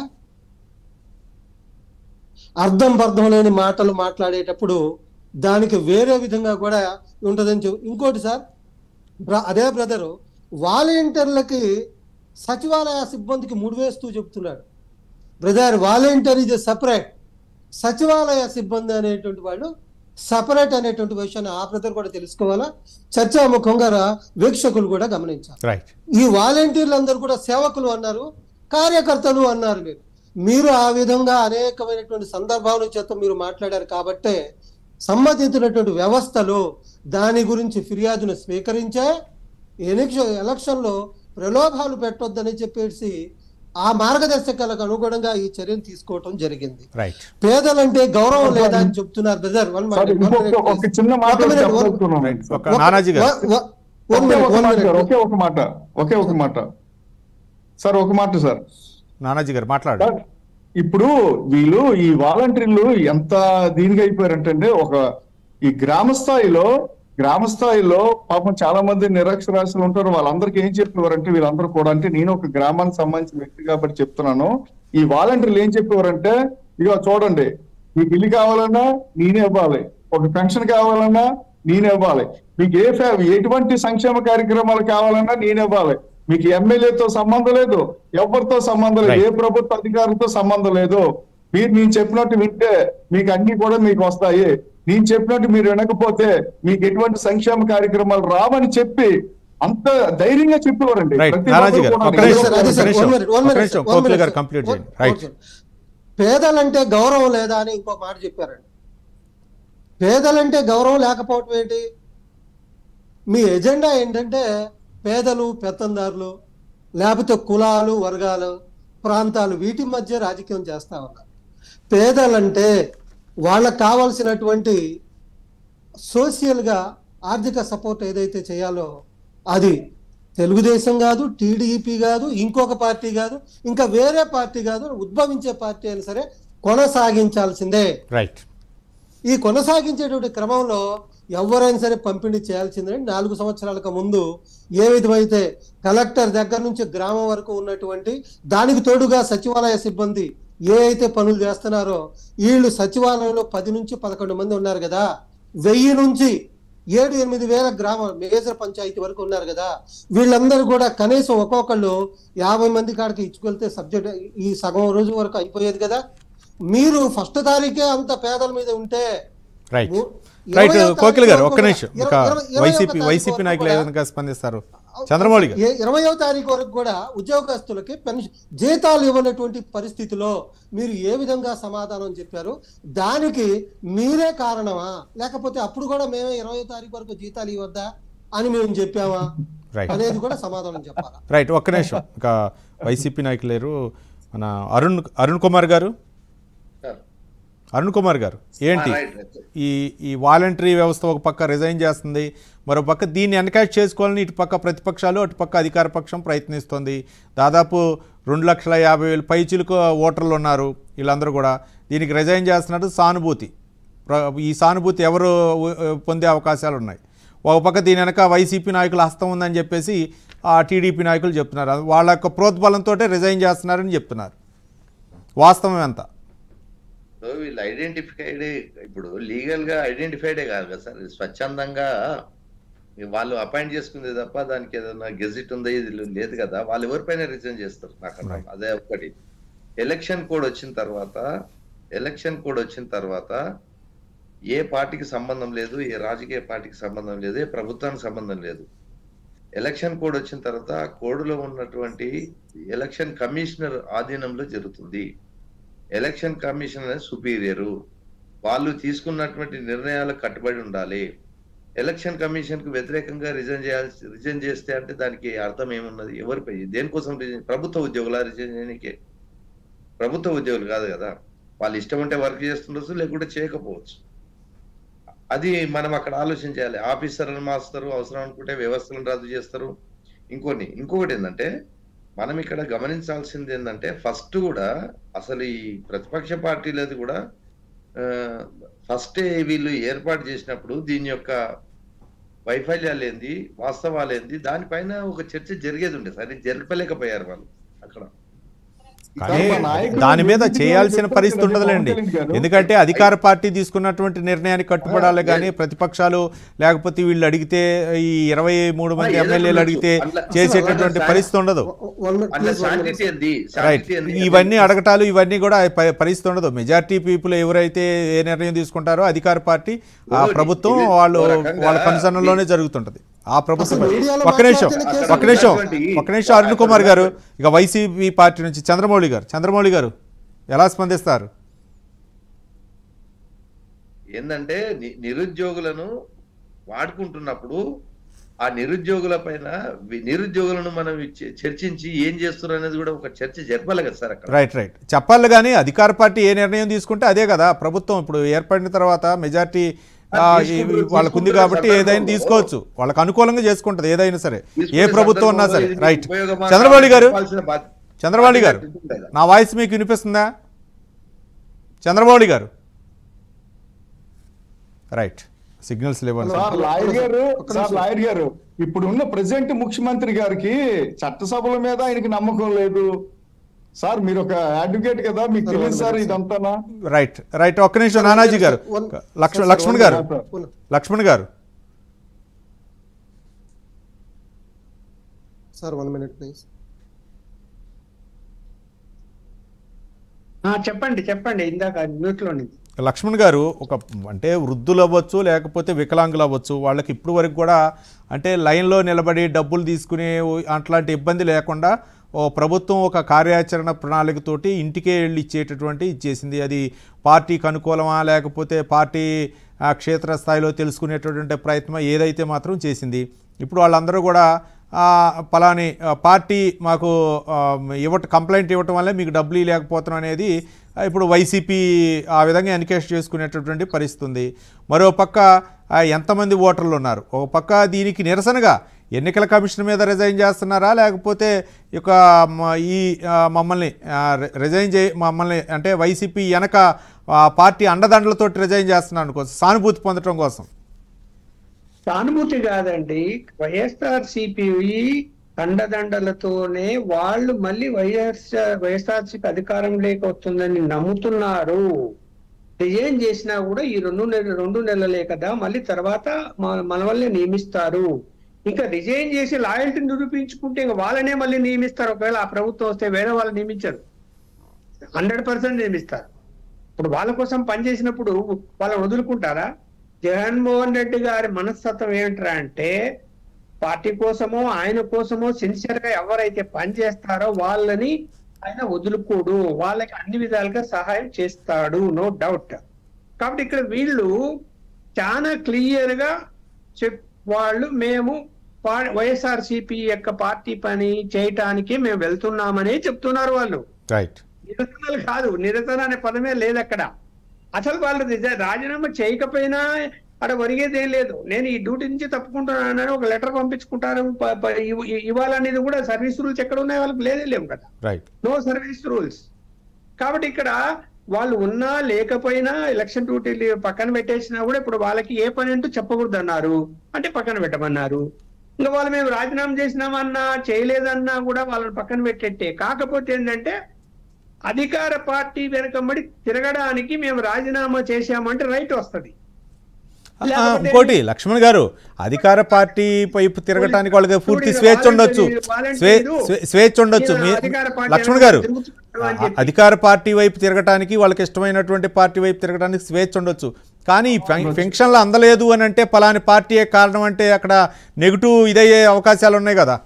అర్థం బర్థం లేని మాటలు మాట్లాడేటప్పుడు దానికి వేరే విధంగా కూడా ఉంటుందని చెప్పి ఇంకోటి సార్ బ్ర- అదే బ్రదరు వాలంటీర్లకి సచివాలయ సిబ్బందికి మూడు వేస్తూ చెప్తున్నాడు బ్రదర్ వాలంటీర్ ఇది సపరేట్ సచివాలయ సిబ్బంది అనేటువంటి వాళ్ళు సపరేట్ అనేటువంటి విషయాన్ని ఆ బ్రదర్ కూడా తెలుసుకోవాలా చర్చాముఖంగా వీక్షకులు కూడా గమనించాలి రైట్ ఈ వాలంటీర్లు అందరూ కూడా సేవకులు అన్నారు కార్యకర్తలు అన్నారు మీరు మీరు ఆ విధంగా అనేకమైనటువంటి సందర్భాల చేత మీరు మాట్లాడారు కాబట్టే సంబంధించినటువంటి వ్యవస్థలు దాని గురించి ఫిర్యాదును స్వీకరించే ఎలక్షన్ ఎలక్షన్లో ప్రలోభాలు పెట్టొద్దని చెప్పేసి ఆ మార్గదర్శకాలకు అనుగుణంగా ఈ చర్యను తీసుకోవటం జరిగింది రైట్ పేదలంటే గౌరవం లేదా అని చెప్తున్నారు బ్రదర్ వన్ సార్ ఇంకొక ఒక చిన్న మాట చెప్పదలుచుకున్నాను ఒక నానాజీ గారు ఒకే ఒక మాట సార్ ఒకే ఒక మాట ఒకే ఒక మాట సార్ ఒక మాట సార్ నానాజీ గారు మాట్లాడు ఇప్పుడు వీళ్ళు ఈ వాలంటీర్లు ఎంత దీనిగా అయిపోయారంటే ఒక ఈ గ్రామ స్థాయిలో గ్రామ స్థాయిలో పాపం చాలా మంది నిరక్షరాస్యులు ఉంటారు వాళ్ళందరికీ ఏం చెప్పేవారంటే వీళ్ళందరూ కూడా అంటే నేను ఒక గ్రామానికి సంబంధించిన వ్యక్తి కాబట్టి చెప్తున్నాను ఈ వాలంటీర్లు ఏం చెప్పేవారంటే ఇక చూడండి మీకు ఇల్లు కావాలన్నా నేనే ఇవ్వాలి ఒక పెన్షన్ కావాలన్నా నేనే ఇవ్వాలి మీకు ఏ ఫే- ఎటువంటి సంక్షేమ కార్యక్రమాలు కావాలన్నా నేనే ఇవ్వాలి మీకు ఎమ్మెల్యేతో సంబంధం లేదు ఎవరితో సంబంధం లేదు ఏ ప్రభుత్వ అధికారితో సంబంధం లేదు మీరు నేను చెప్పినట్టు వింటే మీకు అన్ని కూడా మీకు వస్తాయి నేను చెప్పినట్టు మీరు వినకపోతే మీకు ఎటువంటి సంక్షేమ కార్యక్రమాలు రావని చెప్పి అంత ధైర్యంగా చెప్పేవారండి రైట్ ప్రతి నానాజీ గారు ఒక్కరు ఒక్క కూడా నిమిషం అదే ఒక్క సార్, నిమిషం one minute, one ఒక్క minute, నిమిషం one కోకిల minute, గారు sir. కంప్లీట్ One- చేయండి రైట్ one- పేదలంటే గౌరవం లేదా అని ఇంకో మాట చెప్పారండి పేదలంటే గౌరవం లేకపోవటం ఏంటి మీ ఎజెండా ఏంటంటే పేదలు పెత్తందారులు లేకపోతే కులాలు వర్గాలు ప్రాంతాలు వీటి మధ్య రాజకీయం చేస్తా ఉన్నారు పేదలంటే వాళ్ళకు కావాల్సినటువంటి సోషియల్గా ఆర్థిక సపోర్ట్ ఏదైతే చేయాలో అది తెలుగుదేశం కాదు టీడీపీ కాదు ఇంకొక పార్టీ కాదు ఇంకా వేరే పార్టీ కాదు ఉద్భవించే పార్టీ అయినా సరే కొనసాగించాల్సిందే రైట్ ఈ కొనసాగించేటువంటి క్రమంలో ఎవరైనా సరే పంపిణీ చేయాల్సిందే నాలుగు సంవత్సరాలకు ముందు ఏ విధమైతే కలెక్టర్ దగ్గర నుంచి గ్రామం వరకు ఉన్నటువంటి దానికి తోడుగా సచివాలయ సిబ్బంది ఏ అయితే పనులు చేస్తున్నారో వీళ్ళు సచివాలయంలో పది నుంచి పదకొండు మంది ఉన్నారు కదా వెయ్యి నుంచి ఏడు ఎనిమిది వేల గ్రామ మేజర్ పంచాయతీ వరకు ఉన్నారు కదా వీళ్ళందరూ కూడా కనీసం ఒక్కొక్కళ్ళు యాభై మంది కాడికి ఇచ్చుకెళ్తే సబ్జెక్ట్ ఈ సగం రోజు వరకు అయిపోయేది కదా మీరు ఫస్ట్ తారీఖే అంత పేదల మీద ఉంటే రైట్ ము- రైట్ ఇరవయో కోకిల గారు తారీఖు ఒక్క వరకు నిమిషం కూడా- ఇక ఇరవై- ఇరవయో వైసీపీ తారీఖు వైసీపీ వరకు నాయకులు ఏ కూడా- విధంగా స్పందిస్తారు చంద్రమౌళి గారు ఏ- ఇరవయో తారీఖు వరకు కూడా ఉద్యోగస్తులకి పెన్షన్ జీతాలు ఇవ్వనటువంటి పరిస్థితిలో మీరు ఏ విధంగా సమాధానం చెప్పారు దానికి మీరే కారణమా లేకపోతే అప్పుడు కూడా మేమే ఇరవయో తారీఖు వరకు జీతాలు ఇవ్వద్దా అని మేము చెప్పామా రైట్ అనేది కూడా సమాధానం చెప్పాలి రైట్ ఒక్క నిమిషం ఇక వైసీపీ నాయకులు లేరు మన అరుణ్ అరుణ్ కుమార్ గారు సార్. అరుణ్ కుమార్ గారు ఏంటి రైట్, రైట్. ఈ ఈ వాలంటరీ వ్యవస్థ ఒక పక్క రిజైన్ చేస్తుంది మరో పక్క దీన్ని ఎన్కాష్ చేసుకోవాలని ఇటు పక్క ప్రతిపక్షాలు అటు పక్క అధికార పక్షం ప్రయత్నిస్తుంది దాదాపు రెండు లక్షల యాభై వేల పైచిలకు ఓటర్లు ఉన్నారు వీళ్ళందరూ కూడా దీనికి రిజైన్ చేస్తున్నట్టు సానుభూతి ప్ర- ఈ సానుభూతి ఎవరు ఉ- పొందే అవకాశాలు ఉన్నాయి ఒక పక్క దీని వెనక వైసీపీ నాయకుల హస్తం ఉందని చెప్పేసి ఆ టీడీపీ నాయకులు చెప్తున్నారు వాళ్ళ యొక్క ప్రోద్బలంతో రిజైన్ చేస్తున్నారని చెప్తున్నారు వాస్తవం ఎంత సో వీళ్ళు ఐడెంటిఫైడ్ ఇప్పుడు లీగల్ గా ఐడెంటిఫైడే కాదు కదా సార్ ఇది స్వచ్ఛందంగా వాళ్ళు అపాయింట్ చేసుకుంది తప్ప దానికి ఏదైనా గెజిట్ ఉందా ఇది లేదు కదా వాళ్ళు ఎవరిపైన రిజైన్ చేస్తారు నాకు అర్థం. అదే ఒకటి ఎలక్షన్ కోడ్ వచ్చిన తర్వాత ఎలక్షన్ కోడ్ వచ్చిన తర్వాత ఏ పార్టీకి సంబంధం లేదు ఏ రాజకీయ పార్టీకి సంబంధం లేదు ఏ ప్రభుత్వానికి సంబంధం లేదు ఎలక్షన్ కోడ్ వచ్చిన తర్వాత ఆ కోడ్లో ఉన్నటువంటి ఎలక్షన్ కమిషనర్ ఆధీనంలో జరుగుతుంది ఎలక్షన్ కమిషన్ అనేది సుపీరియరు వాళ్ళు తీసుకున్నటువంటి నిర్ణయాలకు కట్టుబడి ఉండాలి ఎలక్షన్ కమిషన్ కు వ్యతిరేకంగా రిజైన్ చేయాల్సి రిజైన్ చేస్తే అంటే దానికి అర్థం ఏమున్నది ఎవరిపై దేనికోసం రిజైన్ ప్రభుత్వ ఉద్యోగుల రిజైన్ చేయడానికి ప్రభుత్వ ఉద్యోగులు కాదు కదా వాళ్ళు ఇష్టం ఉంటే వర్క్ చేస్తుండొచ్చు లేకుంటే చేయకపోవచ్చు అది మనం అక్కడ ఆలోచన చేయాలి ఆఫీసర్లను మారుస్తారు అవసరం అనుకుంటే వ్యవస్థలను రద్దు చేస్తారు ఇంకొన్ని ఇంకొకటి ఏంటంటే మనం ఇక్కడ గమనించాల్సింది ఏంటంటే ఫస్ట్ కూడా అసలు ఈ ప్రతిపక్ష పార్టీలది కూడా ఫస్ట్ వీళ్ళు ఏర్పాటు చేసినప్పుడు దీని యొక్క వైఫల్యాలు ఏంది వాస్తవాలు ఏంది దానిపైన ఒక చర్చ జరిగేది ఉండే సరే జరపలేకపోయారు వాళ్ళు అక్కడ కానీ దాని మీద చేయాల్సిన పరిస్థితి ఉండదులేండి ఎందుకంటే అధికార పార్టీ తీసుకున్నటువంటి నిర్ణయానికి కట్టుబడాలి కానీ ప్రతిపక్షాలు లేకపోతే వీళ్ళు అడిగితే ఈ ఇరవై మూడు మంది ఎమ్మెల్యేలు అడిగితే చేసేటటువంటి పరిస్థితి ఉండదు అట్లా శాంతిటీ ఏంది రైట్ శాంతిటీ ఏంది ఇవన్నీ అడగటాలు ఇవన్నీ కూడా ప- పరిస్థితి ఉండదు మెజారిటీ పీపుల్ ఎవరైతే ఏ నిర్ణయం తీసుకుంటారో అధికార పార్టీ ఆ ఓ, ప్రభుత్వం ఇది వాళ్ళు ఓ రకంగా వాళ్ళ కనుసన్నల్లోనే జరుగుతుంటది ఆ ప్రభుత్వం అసలు మీడియాలో ఒక్క నిమిషం మాట్లాడిన ఒక్క నిమిషం కేసులు ఒక్క నిమిషం అరుణ్ కుమార్ గారు ఇక వైసీపీ పార్టీ నుంచి చంద్రమౌళి గారు చంద్రమౌళి గారు ఎలా స్పందిస్తారు ఏంటంటే ని- నిరుద్యోగులను వాడుకుంటున్నప్పుడు ఆ నిరుద్యోగుల పైన వి- నిరుద్యోగులను మనం చ- చర్చించి ఏం చేస్తున్నారు అనేది కూడా ఒక చర్చ జరపాలి కదా సార్ అక్కడ రైట్ రైట్ చెప్పాలి కానీ అధికార పార్టీ ఏ నిర్ణయం తీసుకుంటే అదే కదా ప్రభుత్వం ఇప్పుడు ఏర్పడిన తర్వాత మెజార్టీ ఆ, ఈ- వాళ్ళకు ఉంది కాబట్టి ఏదైనా తీసుకోవచ్చు వాళ్ళకు అనుకూలంగా చేసుకుంటది ఏదైనా సరే ఏ ప్రభుత్వం ఉన్నా సరే రైట్ చంద్రబాబు గారు చంద్రబాబు గారు నా వాయిస్ మీకు వినిపిస్తుందా చంద్రబాబు గారు రైట్ సిగ్నల్స్ లేవాలి సార్ లాయర్ గారు సార్ లాయర్ గారు ఇప్పుడు ఉన్న ప్రెసిడెంట్ ముఖ్యమంత్రి గారికి చట్టసభల మీద ఆయనకి నమ్మకం లేదు సార్ మీరు ఒక అడ్వకేట్ కదా మీకు తెలియదు సార్ ఇదంతానా రైట్ రైట్ ఒక్క నిమిషం నానాజీ గారు లక్ష్మణ్ లక్ష్మణ్ గారు లక్ష్మణ్ గారు సార్ వన్ మినిట్ ప్లీజ్ ఆ, చెప్పండి చెప్పండి ఇందాక మ్యూట్ లో ఉంది లక్ష్మణ్ గారు ఒక అంటే వృద్ధులు అవ్వచ్చు లేకపోతే వికలాంగులు అవ్వచ్చు వాళ్ళకి ఇప్పుడు వరకు కూడా అంటే లైన్లో నిలబడి డబ్బులు తీసుకునే అట్లాంటి ఇబ్బంది లేకుండా ఓ ప్రభుత్వం ఒక కార్యాచరణ ప్రణాళికతోటి ఇంటికే వెళ్ళి ఇచ్చేటటువంటి ఇచ్చేసింది అది పార్టీకి అనుకూలమా లేకపోతే పార్టీ ఆ, క్షేత్రస్థాయిలో తెలుసుకునేటటువంటి ప్రయత్నం ఏదైతే మాత్రం చేసింది ఇప్పుడు వాళ్ళందరూ కూడా ఆ, పలాని ఆ, పార్టీ మాకు ఆ, ఇవ్వట కంప్లైంట్ ఇవ్వటం వల్లే మీకు డబ్బులు లేకపోతున్నాం అనేది ఆ, ఇప్పుడు వైసీపీ ఆ విధంగా ఎన్కేష్ చేసుకునేటటువంటి పరిస్థితి ఉంది మరో పక్క ఆ, ఎంతమంది ఓటర్లు ఉన్నారు ఒక పక్క దీనికి నిరసనగా ఎన్నికల కమిషన్ మీద రిజైన్ చేస్తున్నారా లేకపోతే ఈ యొక్క మ- ఈ ఆ, మమ్మల్ని ఆ, రి- రిజైన్ చే మమ్మల్ని అంటే వైసీపీ వెనక ఆ, పార్టీ అండదండలతో రిజైన్ చేస్తున్నాను కోసం సానుభూతి పొందడం కోసం సానుభూతి కాదండి వైఎస్ఆర్ సిపివి అండదండలతోనే వాళ్ళు మళ్ళీ వైఎస్ఆర్ వైఎస్ఆర్సీపీ అధికారంలోకి వస్తుందని నమ్ముతున్నారు రిజైన్ చేసినా కూడా ఈ రెండు నెల రెండు నెలలే కదా మళ్ళీ తర్వాత మన మన వల్లే నియమిస్తారు ఇంకా రిజైన్ చేసి లాయల్టీ నిరూపించుకుంటే ఇంకా వాళ్ళనే మళ్ళీ నియమిస్తారు ఒకవేళ ఆ ప్రభుత్వం వస్తే వేరే వాళ్ళు నియమించరు హండ్రెడ్ పర్సెంట్ నియమిస్తారు ఇప్పుడు వాళ్ళ కోసం పనిచేసినప్పుడు వాళ్ళని వదులుకుంటారా జగన్మోహన్ రెడ్డి గారి మనస్తత్వం ఏంట్రా అంటే పార్టీ కోసమో ఆయన కోసమో సిన్సియర్ గా ఎవరైతే పనిచేస్తారో వాళ్ళని ఆయన వదులుకోడు వాళ్ళకి అన్ని విధాలుగా సహాయం చేస్తాడు నో డౌట్ కాబట్టి ఇక్కడ వీళ్ళు చాలా క్లియర్ గా చెప్ వాళ్ళు మేము వైఎస్ఆర్ సిపి యొక్క పార్టీ పని చేయటానికి మేము వెళ్తున్నామని చెప్తున్నారు వాళ్ళు రైట్ నిరసనలు కాదు నిరసన అనే పదమే లేదు అక్కడ అసలు వాళ్ళు నిజ- రాజీనామా చేయకపోయినా అక్కడ ఒరిగేది ఏం లేదు నేను ఈ డ్యూటీ నుంచి తప్పుకుంటున్నానని ఒక లెటర్ పంపించుకుంటాను ప- ప- ఇవ్- ఇవ్- ఇవ్వాలనేది కూడా సర్వీస్ రూల్స్ ఎక్కడ ఉన్నాయి వాళ్ళకి లేదే లేవు కదా రైట్ నో సర్వీస్ రూల్స్ కాబట్టి ఇక్కడ వాళ్ళు ఉన్నా లేకపోయినా ఎలక్షన్ డ్యూటీ పక్కన పెట్టేసినా కూడా ఇప్పుడు వాళ్ళకి ఏ పని అంటూ చెప్పకూడదు అన్నారు అంటే పక్కన పెట్టమన్నారు ఇంకా వాళ్ళు మేము రాజీనామా చేసినామన్నా చేయలేదన్నా కూడా వాళ్ళని పక్కన పెట్టేట్టే కాకపోతే ఏంటంటే అధికార పార్టీ వెనకబడి తిరగడానికి మేము రాజీనామా చేశామంటే రైట్ వస్తది ఆ, ఇంకోటి లక్ష్మణ్ గారు అధికార పార్టీ వైపు తిరగటానికి వాళ్ళకి పూర్తి స్వేచ్ఛ ఉండొచ్చు స్వే స్వే- స్వేచ్ఛ ఉండొచ్చు మీ- లక్ష్మణ్ గారు ఆ, అధికార పార్టీ వైపు తిరగటానికి వాళ్ళకి ఇష్టమైనటువంటి పార్టీ వైపు తిరగడానికి స్వేచ్ఛ ఉండొచ్చు కానీ ఈ ఫెం- ఫెన్షన్లు అందలేదు అని అంటే పలాని పార్టీయే కారణం అంటే అక్కడ నెగిటివ్ ఇదయ్యే అవకాశాలు ఉన్నాయి కదా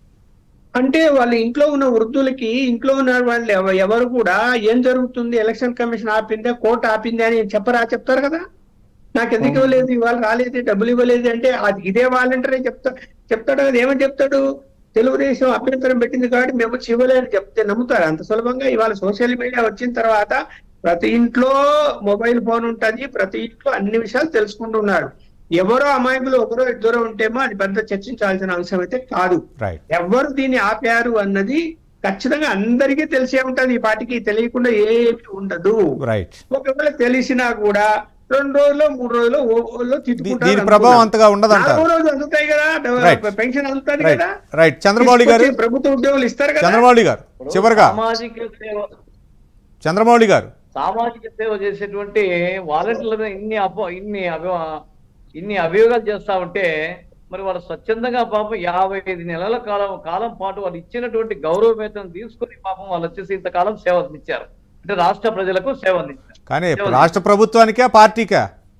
అంటే వాళ్ళ ఇంట్లో ఉన్న వృద్ధులకి ఇంట్లో ఉన్న వాళ్ళు ఎవ- ఎవరు కూడా ఏం జరుగుతుంది ఎలక్షన్ కమిషన్ ఆపిందే కోర్టు ఆపిందే అని చెప్పరా చెప్తారు కదా నాకు ఎందుకు ఇవ్వలేదు ఇవాళ రాలేదు డబ్బులు ఇవ్వలేదు అంటే అది ఇదే వాలంటీరే చెప్తా చెప్తాడు కదా ఏమని చెప్తాడు తెలుగుదేశం అభ్యంతరం పెట్టింది కాబట్టి మేము వచ్చి ఇవ్వలేదని చెప్తే నమ్ముతారు అంత సులభంగా ఇవాళ సోషల్ మీడియా వచ్చిన తర్వాత ప్రతి ఇంట్లో మొబైల్ ఫోన్ ఉంటది ప్రతి ఇంట్లో అన్ని విషయాలు తెలుసుకుంటున్నారు ఎవరో అమాయకులు ఒకరో ఇద్దరో ఉంటేమో అది పెద్ద చర్చించాల్సిన అంశం అయితే కాదు రైట్ ఎవరు దీన్ని ఆపారు అన్నది ఖచ్చితంగా అందరికీ తెలిసే ఉంటది ఈ పాటికి తెలియకుండా ఏమి ఉండదు రైట్ ఒకవేళ తెలిసినా కూడా రెండు రోజులు మూడు రోజులు దీని ప్రభావం అంతగా ఉండదంటారు. రోజులు అందుతాయి కదా Right. పెన్షన్ అందుతుంది రైట్ కదా రైట్ చంద్రమౌళి గారు తీసుకొచ్చి ప్రభుత్వ ఉద్యోగులు ఇస్తారు కదా చంద్రమౌళి గారు చివరిగా సామాజిక సేవ చంద్రమౌళి గారు సామాజిక సేవ చేసేటువంటి వాలంటీర్ల మీద ఇన్ని అపో ఇన్ని అభి ఇన్ని అభియోగాలు చేస్తా ఉంటే మరి వాళ్ళు స్వచ్ఛందంగా పాపం యాభై ఐదు నెలల కాలం కాలం పాటు వాళ్ళు ఇచ్చినటువంటి గౌరవ వేతనం తీసుకుని పాపం వాళ్ళు వచ్చేసి ఇంతకాలం సేవ అందించారు అంటే రాష్ట్ర ప్రజలకు సేవ అందించారు కానీ సేవ రాష్ట్ర ప్రభుత్వానికే పార్టీకా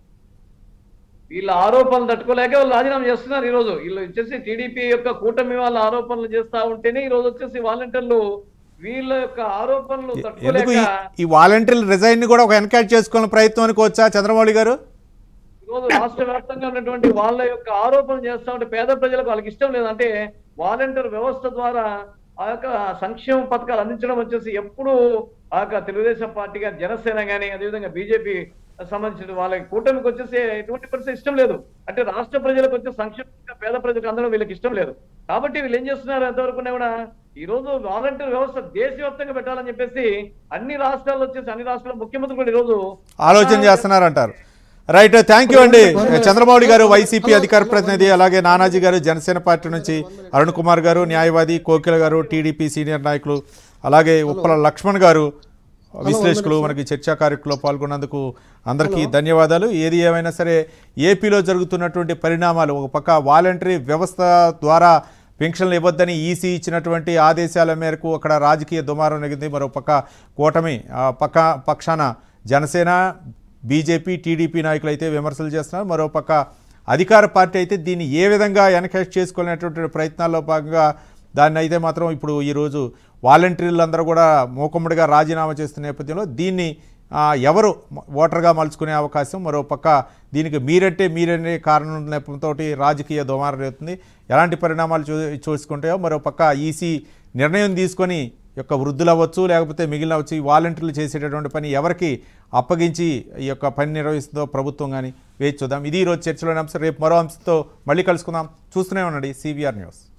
వీళ్ళ ఆరోపణలు తట్టుకోలేక వాళ్ళు రాజీనామా చేస్తున్నారు ఈ రోజు వీళ్ళు వచ్చేసి టీడీపీ యొక్క కూటమి వాళ్ళ ఆరోపణలు చేస్తా ఉంటేనే ఈ రోజు వచ్చేసి వాలంటీర్లు వీళ్ళ యొక్క ఆరోపణలు ఎందుకు తట్టుకోలేక ఈ- ఈ వాలంటీర్ రిజైన్ ని కూడా ఒక ఎన్కరేజ్ చేసుకునే ప్రయత్నం అనుకోవచ్చా చంద్రమౌళి గారు ఈరోజు రాష్ట్ర వ్యాప్తంగా ఉన్నటువంటి వాళ్ళ యొక్క ఆరోపణలు చేస్తా ఉంటే పేద ప్రజలకు వాళ్ళకి ఇష్టం లేదంటే వాలంటీర్ వ్యవస్థ ద్వారా ఆ యొక్క సంక్షేమ పథకాలు అందించడం వచ్చేసి ఎప్పుడు ఆ యొక్క తెలుగుదేశం పార్టీగా జనసేన గానీ అదేవిధంగా బీజేపీ సంబంధించిన వాళ్ళ కూటమికి వచ్చేసి ఎటువంటి పరిస్థితి ఇష్టం లేదు అంటే రాష్ట్ర ప్రజలకు వచ్చే సంక్షేమ పథకాలు పేద ప్రజలకు అందడం వీళ్ళకి ఇష్టం లేదు కాబట్టి వీళ్ళు ఏం చేస్తున్నారు ఎంతవరకు కూడా ఈ రోజు వాలంటీర్ వ్యవస్థ దేశవ్యాప్తంగా పెట్టాలని చెప్పేసి అన్ని రాష్ట్రాల్లో వచ్చేసి అన్ని రాష్ట్రాల ముఖ్యమంత్రులు కూడా ఈ రోజు ఆలోచన చేస్తున్నారంటారు రైట్ థ్యాంక్ యూ అండి చంద్రమౌళి గారు వైసీపీ అధికార ప్రతినిధి అలాగే నానాజీ గారు జనసేన పార్టీ నుంచి అరుణ్ కుమార్ గారు న్యాయవాది కోకిల గారు టీడీపీ సీనియర్ నాయకులు అలాగే ఉప్పల లక్ష్మణ్ గారు విశ్లేషకులు మనకి చర్చా కార్యక్రమంలో పాల్గొన్నందుకు అందరికీ ధన్యవాదాలు ఏది ఏమైనా సరే ఏపీలో జరుగుతున్నటువంటి పరిణామాలు ఒక పక్క వాలంటరీ వ్యవస్థ ద్వారా పెన్షన్లు ఇవ్వద్దని ఈసీ ఇచ్చినటువంటి ఆదేశాల మేరకు అక్కడ రాజకీయ దుమారం నెగింది మరో పక్క కూటమి ఆ పక్క పక్షాన జనసేన బీజేపీ టీడీపీ నాయకులు అయితే విమర్శలు చేస్తున్నారు మరో పక్క అధికార పార్టీ అయితే దీన్ని ఏ విధంగా ఎన్కరేజ్ చేసుకోలేనటువంటి ప్రయత్నాల్లో భాగంగా దాన్ని అయితే మాత్రం ఇప్పుడు ఈరోజు వాలంటీర్లు అందరూ కూడా మూకుమ్మడిగా రాజీనామా చేస్తున్న నేపథ్యంలో దీన్ని ఆ, ఎవరు ఓటర్గా మలుచుకునే అవకాశం మరో పక్క దీనికి మీరంటే మీరనే కారణం నెపంతో రాజకీయ దుమారం రేస్తుంది ఎలాంటి పరిణామాలు చూ చూసుకుంటాయో మరో పక్క ఈసీ నిర్ణయం తీసుకొని యొక్క వృద్ధులు అవ్వచ్చు లేకపోతే మిగిలిన అవ్వచ్చు ఈ వాలంటీర్లు చేసేటటువంటి పని ఎవరికి అప్పగించి ఈ యొక్క పని నిర్వహిస్తుందో ప్రభుత్వం కానీ వేచి చూద్దాం ఇది ఈరోజు చర్చలోని అంశం రేపు మరో అంశంతో మళ్ళీ కలుసుకుందాం చూస్తూనే ఉండండి సివిఆర్ న్యూస్